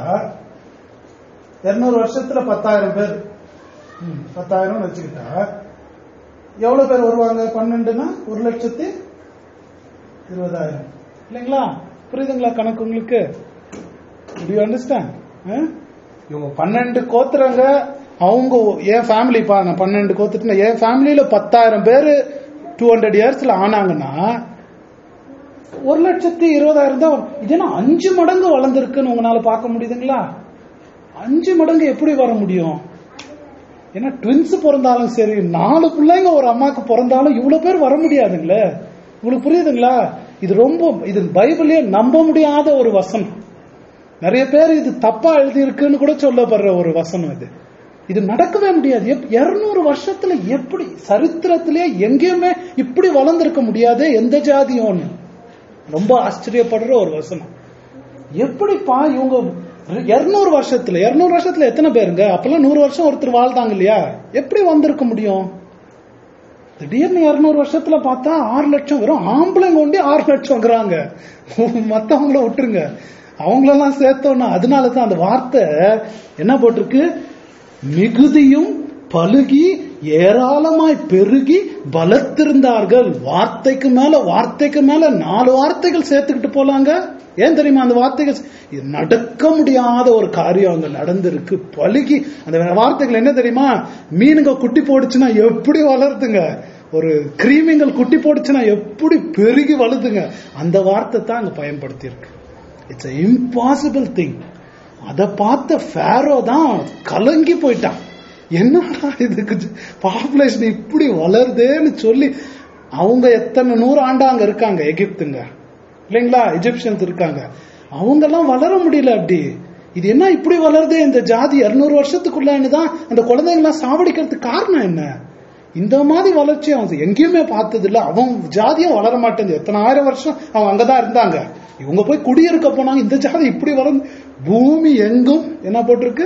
இருநூறு வருஷத்துல பத்தாயிரம் பேர் ம், பத்தாயிரம் வச்சுக்கிட்டா எவ்வளவு பேர் வருவாங்க பன்னெண்டுனா ஒரு லட்சத்தி இருபதாயிரம் இல்லைங்களா புரியுதுங்களா கணக்கு உங்களுக்கு டு அண்டர்ஸ்டாண்ட் இவங்க பன்னெண்டு கோத்துறங்க அவங்க என் ஃபேமிலி பா நான் பன்னெண்டு கோத்துட்டு என் ஃபேமிலியில பத்தாயிரம் பேர் டூ ஹண்ட்ரட் இயர்ஸ்ல ஆனாங்கன்னா ஒரு லட்சத்தி இருபதாயிரம் தான் வரும். இது என்ன அஞ்சு மடங்கு வளர்ந்துருக்குன்னு உங்களால பார்க்க முடியுதுங்களா அஞ்சு மடங்கு எப்படி வர முடியும் ஏன்னா ட்வின்ஸ் பிறந்தாலும் சரி நாலு பிள்ளைங்க ஒரு அம்மாக்கு பிறந்தாலும் இவ்வளவு பேர் வர முடியாதுங்களே உங்களுக்கு புரியுதுங்களா இது ரொம்ப இது பைபிளே நம்ப முடியாத ஒரு வசனம் நிறைய பேர் இது தப்பா எழுதி இருக்குன்னு கூட சொல்லப்படுற ஒரு வசனம் இது இது நடக்கவே முடியாது இருநூறு வருஷத்துல எப்படி சரித்திரத்திலே எங்கேயுமே இப்படி வளர்ந்திருக்க முடியாது எந்த ஜாதியும் ரொம்ப ஆச்சரியப்படுற ஒரு வசனம் எப்படிப்பா இவங்க இருநூறு வருஷத்துல இருநூறு வருஷத்துல எத்தனை பேருங்க அப்பெல்லாம் நூறு வருஷம் ஒருத்தர் வாழ்ந்தாங்க இல்லையா எப்படி வந்திருக்க முடியும் திடீர்னு இருநூறு வருஷத்துல பார்த்தா ஆறு லட்சம் வரும் ஆம்பளைங்க ஒண்டி ஆறு லட்சம்ங்கிறாங்க மத்தவங்கள விட்டுருங்க அவங்களெல்லாம் சேர்த்தோம்னா அதனால தான் அந்த வார்த்தை என்ன போட்டிருக்கு மிகுதியும் பலுகி ஏராளமாய் பெருகி பலத்திருந்தார்கள் வார்த்தைக்கு மேல வார்த்தைக்கு மேல நாலு வார்த்தைகள் சேர்த்துக்கிட்டு போலாங்க ஏன் தெரியுமா அந்த வார்த்தைகள் இது நடக்க முடியாத ஒரு காரியம் அங்க நடந்திருக்கு பழுகி அந்த வார்த்தைகள் என்ன தெரியுமா மீனுங்க குட்டி போடுச்சுன்னா எப்படி வளருதுங்க ஒரு கிரீமிங்கள் குட்டி போடுச்சுன்னா எப்படி பெருகி வளருதுங்க அந்த வார்த்தை தான் அங்க பயன்படுத்தி இருக்கு இட்ஸ் இம்பாசிபிள் திங் அதை பார்த்த ஃபேரோ தான் கலங்கி போயிட்டான் என்னடா இதுக்கு பாப்புலேஷன் இப்படி வளருதேன்னு சொல்லி அவங்க எத்தனை நூறு ஆண்டா அங்க இருக்காங்க எகிப்துங்க இல்லைங்களா எஜிப்சியன்ஸ் இருக்காங்க அவங்க எல்லாம் வளர முடியல அப்படி இது என்ன இப்படி வளருது இந்த ஜாதி இருநூறு வருஷத்துக்குள்ளன்னு தான் அந்த குழந்தைங்களாம் சாவடிக்கிறதுக்கு காரணம் என்ன இந்த மாதிரி வளர்ச்சி அவன் எங்கேயுமே பார்த்தது இல்ல அவன் ஜாதியும் வளர மாட்டேங்குது எத்தனை ஆயிரம் வருஷம் அவங்க அங்கதான் இருந்தாங்க இவங்க போய் குடியிருக்க போனாங்க இந்த ஜாதி இப்படி வளர்ந்து பூமி எங்கும் என்ன போட்டிருக்கு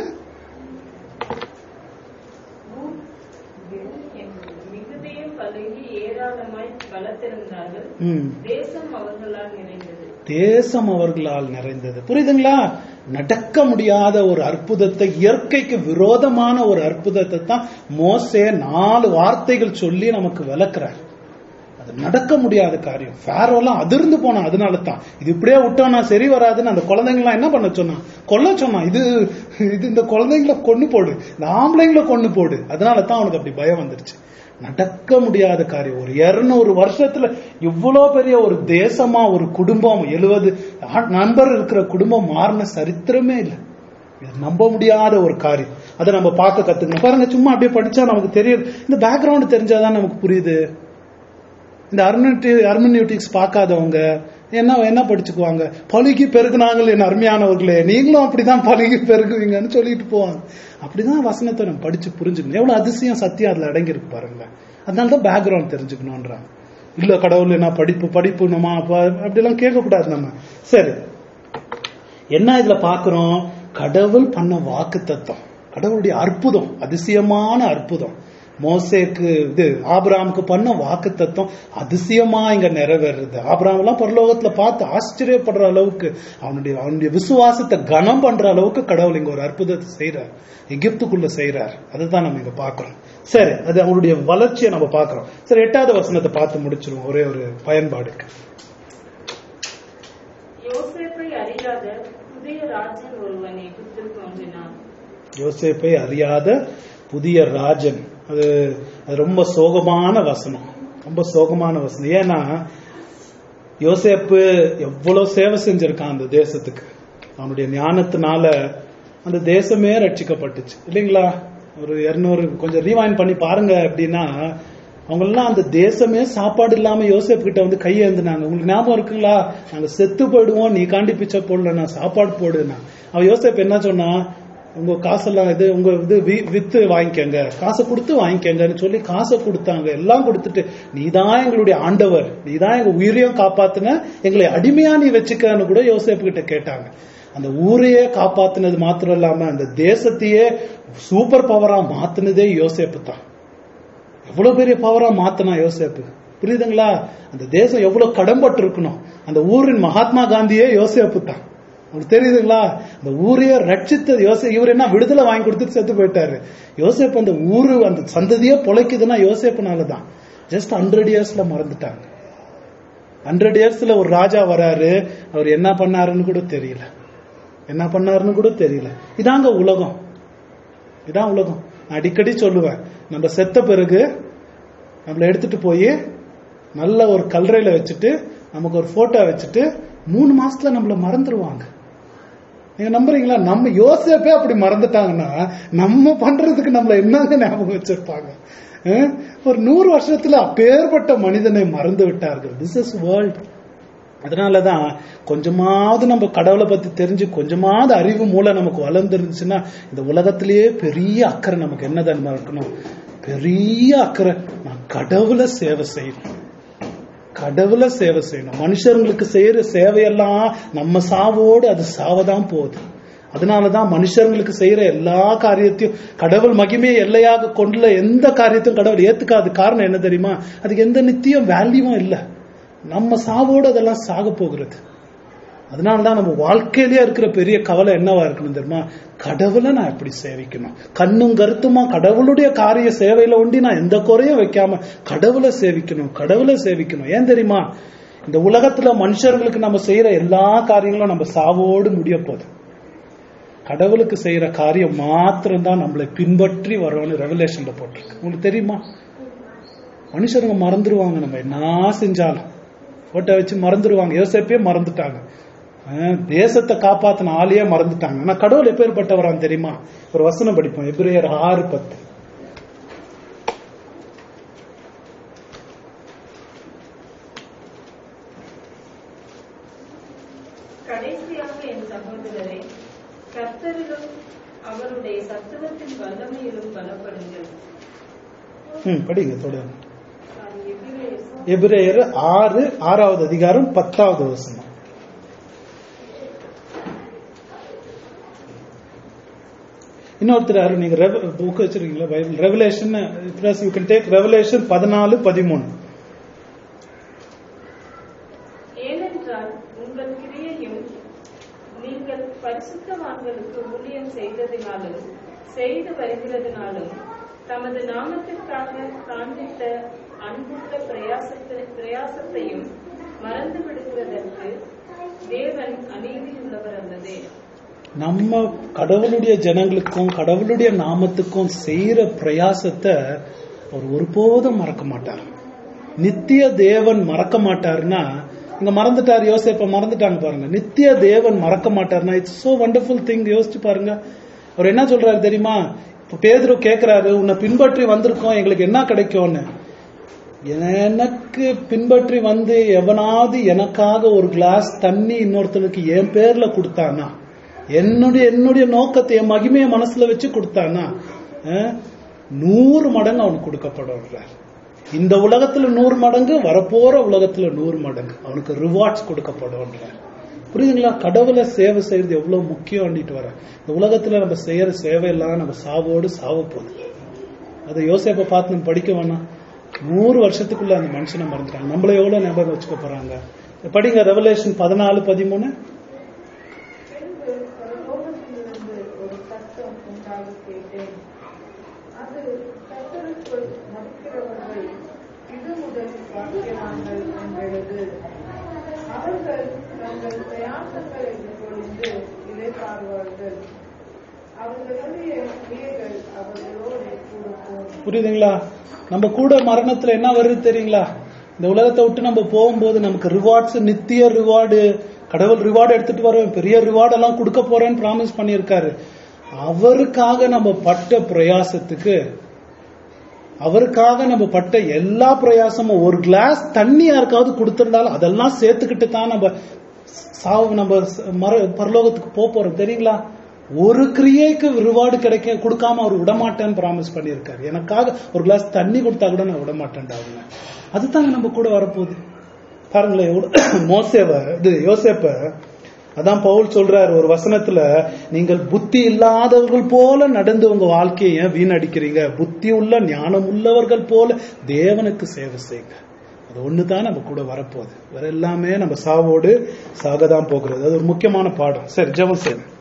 மிகுதியும் பழகி ஏராளமாய் பலத்திருந்தார்கள் ம். தேசம் அவர்களால் நிறைந்தது தேசம் அவர்களால் நிறைந்தது புரியுதுங்களா நடக்க முடியாத ஒரு அற்புதத்தை இயற்கைக்கு விரோதமான ஒரு அற்புதத்தை தான் மோசே நாலு வார்த்தைகள் சொல்லி நமக்கு விளக்குறார் அது நடக்க முடியாத காரியம் ஃபேரோலாம் அதிர்ந்து போனான் அதனால தான் இது இப்படியே விட்டோம்னா சரி வராதுன்னு அந்த குழந்தைங்களாம் என்ன பண்ண சொன்னான் கொல்ல சொன்னான் இது இது இந்த குழந்தைங்கள கொண்டு போடு இந்த ஆம்பளைங்கள கொண்டு போடு அதனால தான் அவனுக்கு அப்படி பயம் வந்துருச்சு நடக்க முடியாத காரியம் ஒரு இருநூறு வருஷத்துல இவ்வளவு பெரிய ஒரு தேசமா ஒரு குடும்பம் எழுபது நண்பர் இருக்கிற குடும்பம் மாறின சரித்திரமே இல்லை இது நம்ப முடியாத ஒரு காரியம் அதை நம்ம பார்க்க கத்துக்கணும் பாருங்க சும்மா அப்படியே படிச்சா நமக்கு தெரியும் இந்த பேக்ரவுண்ட் தெரிஞ்சாதான் நமக்கு புரியுது இந்த அர்மனிட்டி அர்மனியூட்டிக்ஸ் பார்க்காதவங்க என்ன என்ன படிச்சுக்குவாங்க பழுகி பெருகுனாங்களே என் அருமையானவர்களே நீங்களும் அப்படிதான் பழுகி பெருகுவீங்கன்னு சொல்லிட்டு போவாங்க அப்படிதான் வசனத்தை நம்ம படிச்சு புரிஞ்சுக்கணும் எவ்வளவு அதிசயம் சத்தியம் அதுல அடங்கியிருக்கு பாருங்களேன் அதனாலதான் பேக்ரவுண்ட் தெரிஞ்சுக்கணும்ன்றாங்க இல்ல கடவுள் என்ன படிப்பு படிப்பு நம்ம அப்ப அப்படிலாம் கேட்கக்கூடாது நம்ம சரி என்ன இதுல பாக்குறோம் கடவுள் பண்ண வாக்கு தத்துவம் கடவுளுடைய அற்புதம் அதிசயமான அற்புதம் மோசேக்கு இது ஆபிராமுக்கு பண்ண வாக்கு தத்துவம் அதிசயமா இங்க நிறைவேறுது ஆபிராம் எல்லாம் பரலோகத்துல பார்த்து ஆச்சரியப்படுற அளவுக்கு அவனுடைய அவனுடைய விசுவாசத்தை கனம் பண்ற அளவுக்கு கடவுள் இங்க ஒரு அற்புதத்தை செய்யறார் எகிப்துக்குள்ள செய்யறார் அதுதான் நம்ம இங்க பாக்குறோம் சரி அது அவனுடைய வளர்ச்சியை நம்ம பாக்குறோம் சரி எட்டாவது வசனத்தை பார்த்து முடிச்சிருவோம் ஒரே ஒரு பயன்பாடுக்கு யோசேப்பை அறியாத புதிய ராஜன் ஒருவன் எகிப்தில் தோன்றினான் யோசேப்பை அறியாத புதிய ராஜன் அது அது ரொம்ப சோகமான வசனம் ரொம்ப சோகமான வசனம் ஏன்னா யோசேப்பு எவ்வளவு சேவை செஞ்சிருக்கான் அந்த தேசத்துக்கு அவனுடைய ஞானத்தினால அந்த தேசமே ரட்சிக்கப்பட்டுச்சு இல்லைங்களா ஒரு இருநூறு கொஞ்சம் ரீவைண்ட் பண்ணி பாருங்க அப்படின்னா அவங்கெல்லாம் அந்த தேசமே சாப்பாடு இல்லாம யோசேப்பு கிட்ட வந்து கையேந்தினாங்க உங்களுக்கு ஞாபகம் இருக்குங்களா நாங்க செத்து போயிடுவோம் நீ காண்டி பிச்சை போடல நான் சாப்பாடு போடுனா அவன் யோசேப்பு என்ன சொன்னா உங்க காசெல்லாம் இது உங்க இது வி- வித்து வாங்கிக்கங்க காசை கொடுத்து வாங்கிக்கங்கன்னு சொல்லி காசை கொடுத்தாங்க எல்லாம் கொடுத்துட்டு நீதான் எங்களுடைய ஆண்டவர் நீதான் எங்க உயிரையும் காப்பாத்துன எங்களை அடிமையா நீ வச்சுக்கன்னு கூட யோசேப்பு கிட்ட கேட்டாங்க அந்த ஊரையே காப்பாத்துனது மாத்திரம் இல்லாம அந்த தேசத்தையே சூப்பர் பவரா மாத்துனதே யோசேப்பு தான் எவ்வளவு பெரிய பவரா மாத்தினா யோசேப்பு புரியுதுங்களா அந்த தேசம் எவ்வளவு கடன்பட்டு இருக்கணும் அந்த ஊரின் மகாத்மா காந்தியே யோசேப்பு தான் உங்களுக்கு தெரியுதுங்களா அந்த ஊரையே ரட்சித்தது யோசே இவர் என்ன விடுதலை வாங்கி கொடுத்துட்டு செத்து போயிட்டாரு யோசேப்பு அந்த ஊரு அந்த சந்ததியே பொழைக்குதுன்னா யோசேப்புனால தான் ஜஸ்ட் ஹண்ட்ரட் இயர்ஸ்ல மறந்துட்டாங்க ஹண்ட்ரட் இயர்ஸ்ல ஒரு ராஜா வராரு அவர் என்ன பண்ணாருன்னு கூட தெரியல என்ன பண்ணாருன்னு கூட தெரியல இதாங்க உலகம் இதான் உலகம் நான் அடிக்கடி சொல்லுவேன் நம்ம செத்த பிறகு நம்மளை எடுத்துட்டு போய் நல்ல ஒரு கல்லறையில வச்சுட்டு நமக்கு ஒரு போட்டோ வச்சுட்டு மூணு மாசத்துல நம்மள மறந்துருவாங்க நீங்க நம்புறீங்களா நம்ம யோசிப்பே அப்படி மறந்துட்டாங்கன்னா நம்ம பண்றதுக்கு நம்மள என்னங்க ஞாபகம் வச்சிருப்பாங்க அஹ்? ஒரு நூறு வருஷத்துல அப்பேற்பட்ட மனிதனை மறந்து விட்டார்கள் திஸ் இஸ் வேர்ல்ட் அதனாலதான் கொஞ்சமாவது நம்ம கடவுளை பத்தி தெரிஞ்சு கொஞ்சமாவது அறிவு மூலம் நமக்கு வளர்ந்துருந்துச்சுன்னா இந்த உலகத்திலேயே பெரிய அக்கறை நமக்கு என்ன தன்மை இருக்கணும் பெரிய அக்கறை நான் கடவுளை சேவை செய்யணும் கடவுளை சேவை செய்யணும் மனுஷங்களுக்கு செய்யற சேவையெல்லாம் நம்ம சாவோடு அது சாவதான் போகுது அதனாலதான் மனுஷங்களுக்கு செய்யற எல்லா காரியத்தையும் கடவுள் மகிமையை எல்லையாக கொண்டுள்ள எந்த காரியத்தையும் கடவுள் ஏத்துக்காது காரணம் என்ன தெரியுமா அதுக்கு எந்த நித்தியம் வேல்யூவும் இல்லை நம்ம சாவோடு அதெல்லாம் சாக போகிறது அதனாலதான் நம்ம வாழ்க்கையிலேயே இருக்கிற பெரிய கவலை என்னவா இருக்கணும் தெரியுமா கடவுளை நான் எப்படி சேவிக்கணும் கண்ணும் கருத்துமா கடவுளுடைய காரிய சேவையில ஒண்டி நான் எந்த குறையும் வைக்காம கடவுளை சேவிக்கணும் கடவுளை சேவிக்கணும் ஏன் தெரியுமா இந்த உலகத்துல மனுஷர்களுக்கு நம்ம செய்யற எல்லா காரியங்களும் நம்ம சாவோடு முடிய போகுது கடவுளுக்கு செய்யற காரியம் மாத்திரம்தான் நம்மளை பின்பற்றி வரோம்னு ரெவலேஷன்ல போட்டிருக்கு உங்களுக்கு தெரியுமா மனுஷருங்க மறந்துடுவாங்க நம்ம என்ன செஞ்சாலும் போட்டோ வச்சு மறந்துடுவாங்க யோசிப்பே மறந்துட்டாங்க அஹ் தேசத்தை காப்பாத்தின ஆளையே மறந்துட்டாங்க ஆனா கடவுள் எப்பேற்பட்டவரான் தெரியுமா ஒரு வசனம் படிப்போம் எபிரேயர் ஆறு பத்து கடைசியாக என் சகோதரரை கர்த்தரிலும் அவருடைய சத்துவத்தின் வல்லமையிலும் பலப்படுங்கள் ம் படிங்க தொடர்ந்து அது எபிரேயர் எபிரேயர் ஆறு ஆறாவது அதிகாரம் பத்தாவது வசனம் இன்னொருத்தர் யாரு நீங்க புக் வச்சிருக்கீங்களா Bible revelation you can take revelation பதினாலு பதிமூணு ஏனென்றால் உங்கள் கிரியையும் நீங்கள் பரிசுத்தவான்களுக்கு ஊழியம் செய்ததினாலும் செய்து வருகிறதினாலும் தமது நாமத்திற்காக காண்பித்த அன்புள்ள பிரயாசத்தை பிரயாசத்தையும் மறந்து விடுகிறதற்கு தேவன் அநீதி உள்ளவர் அல்லதே நம்ம கடவுளுடைய ஜனங்களுக்கும் கடவுளுடைய நாமத்துக்கும் செய்யற பிரயாசத்தை அவர் ஒருபோதும் மறக்க மாட்டார் நித்திய தேவன் மறக்க மாட்டாருன்னா இங்க மறந்துட்டார் யோசிப்ப மறந்துட்டாங்க பாருங்க நித்திய தேவன் மறக்க மாட்டாருன்னா இட்ஸ் சோ வண்டர்ஃபுல் திங் யோசிச்சு பாருங்க அவர் என்ன சொல்றாரு தெரியுமா இப்ப பேதுரு கேக்குறாரு உன்னை பின்பற்றி வந்திருக்கோம் எங்களுக்கு என்ன கிடைக்கும்னு எனக்கு பின்பற்றி வந்து எவனாவது எனக்காக ஒரு கிளாஸ் தண்ணி இன்னொருத்தனுக்கு என் பேர்ல கொடுத்தானா என்னுடைய என்னுடைய நோக்கத்தை என் மகிமையை மனசுல வச்சு கொடுத்தானா அஹ், நூறு மடங்கு அவனுக்கு கொடுக்கப்படுறார் இந்த உலகத்துல நூறு மடங்கு வரப்போற உலகத்துல நூறு மடங்கு அவனுக்கு ரிவார்ட்ஸ் கொடுக்கப்படுன்றார் புரியுதுங்களா கடவுளை சேவை செய்யறது எவ்வளவு முக்கியம் வர இந்த உலகத்துல நம்ம செய்யற சேவை எல்லாம் நம்ம சாவோடு சாவ போகுது அதை யோசேப்பை பார்த்து நம்ம படிக்க வேணாம் நூறு வருஷத்துக்குள்ள அந்த மனுஷனை மறந்துட்டாங்க நம்மள எவ்வளவு ஞாபகம் வச்சுக்க போறாங்க படிங்க ரெவலேஷன் பதினாலு பதிமூணு பின்பு பரலோகத்திலிருந்து ஒரு சத்தம் உண்டாக கேட்டேன் அது கத்தருக்குள் மதிக்கிறவர்கள் இது முதல் பாக்கியவான்கள் என்றது அவர்கள் தங்கள் பிரயாசங்களை பொழிந்து இழைப்பார்கள் அவர்களுடைய கிரியைகள் அவர்களோடு கொடுக்கும் புரியுதுங்களா நம்ம கூட மரணத்துல என்ன வருது தெரியுங்களா இந்த உலகத்தை விட்டு நம்ம போகும்போது நமக்கு ரிவார்ட்ஸ் நித்திய ரிவார்டு கடவுள் ரிவார்டு எடுத்துட்டு வருவேன் பெரிய ரிவார்டு எல்லாம் கொடுக்க போறேன்னு ப்ராமிஸ் பண்ணியிருக்காரு அவருக்காக நம்ம பட்ட பிரயாசத்துக்கு அவருக்காக நம்ம பட்ட எல்லா பிரயாசமும் ஒரு கிளாஸ் தண்ணி யாருக்காவது கொடுத்திருந்தாலும் அதெல்லாம் சேர்த்துக்கிட்டு தான் நம்ம சாவு நம்ம மர பரலோகத்துக்கு போக போறோம் தெரியுங்களா ஒரு கிரியைக்கு ரிவார்டு கிடைக்க கொடுக்காம அவர் விடமாட்டேன்னு ப்ராமிஸ் பண்ணியிருக்காரு எனக்காக ஒரு கிளாஸ் தண்ணி கொடுத்தா கூட நான் விடமாட்டேன்டா அவங்க அதுதாங்க நம்ம கூட வரப்போகுது பாருங்களேன் எவ்வளவு மோசேவ இது யோசேப்ப அதான் பவுல் சொல்றாரு ஒரு வசனத்துல நீங்கள் புத்தி இல்லாதவர்கள் போல நடந்து உங்க வாழ்க்கையை ஏன் வீணடிக்கிறீங்க புத்தி உள்ள ஞானம் உள்ளவர்கள் போல தேவனுக்கு சேவை செய்யுங்க அது ஒண்ணுதான் நம்ம கூட வரப்போகுது வேற எல்லாமே நம்ம சாவோடு சாகதான் போகிறது அது ஒரு முக்கியமான பாடம் சரி ஜெபம் செய்யணும்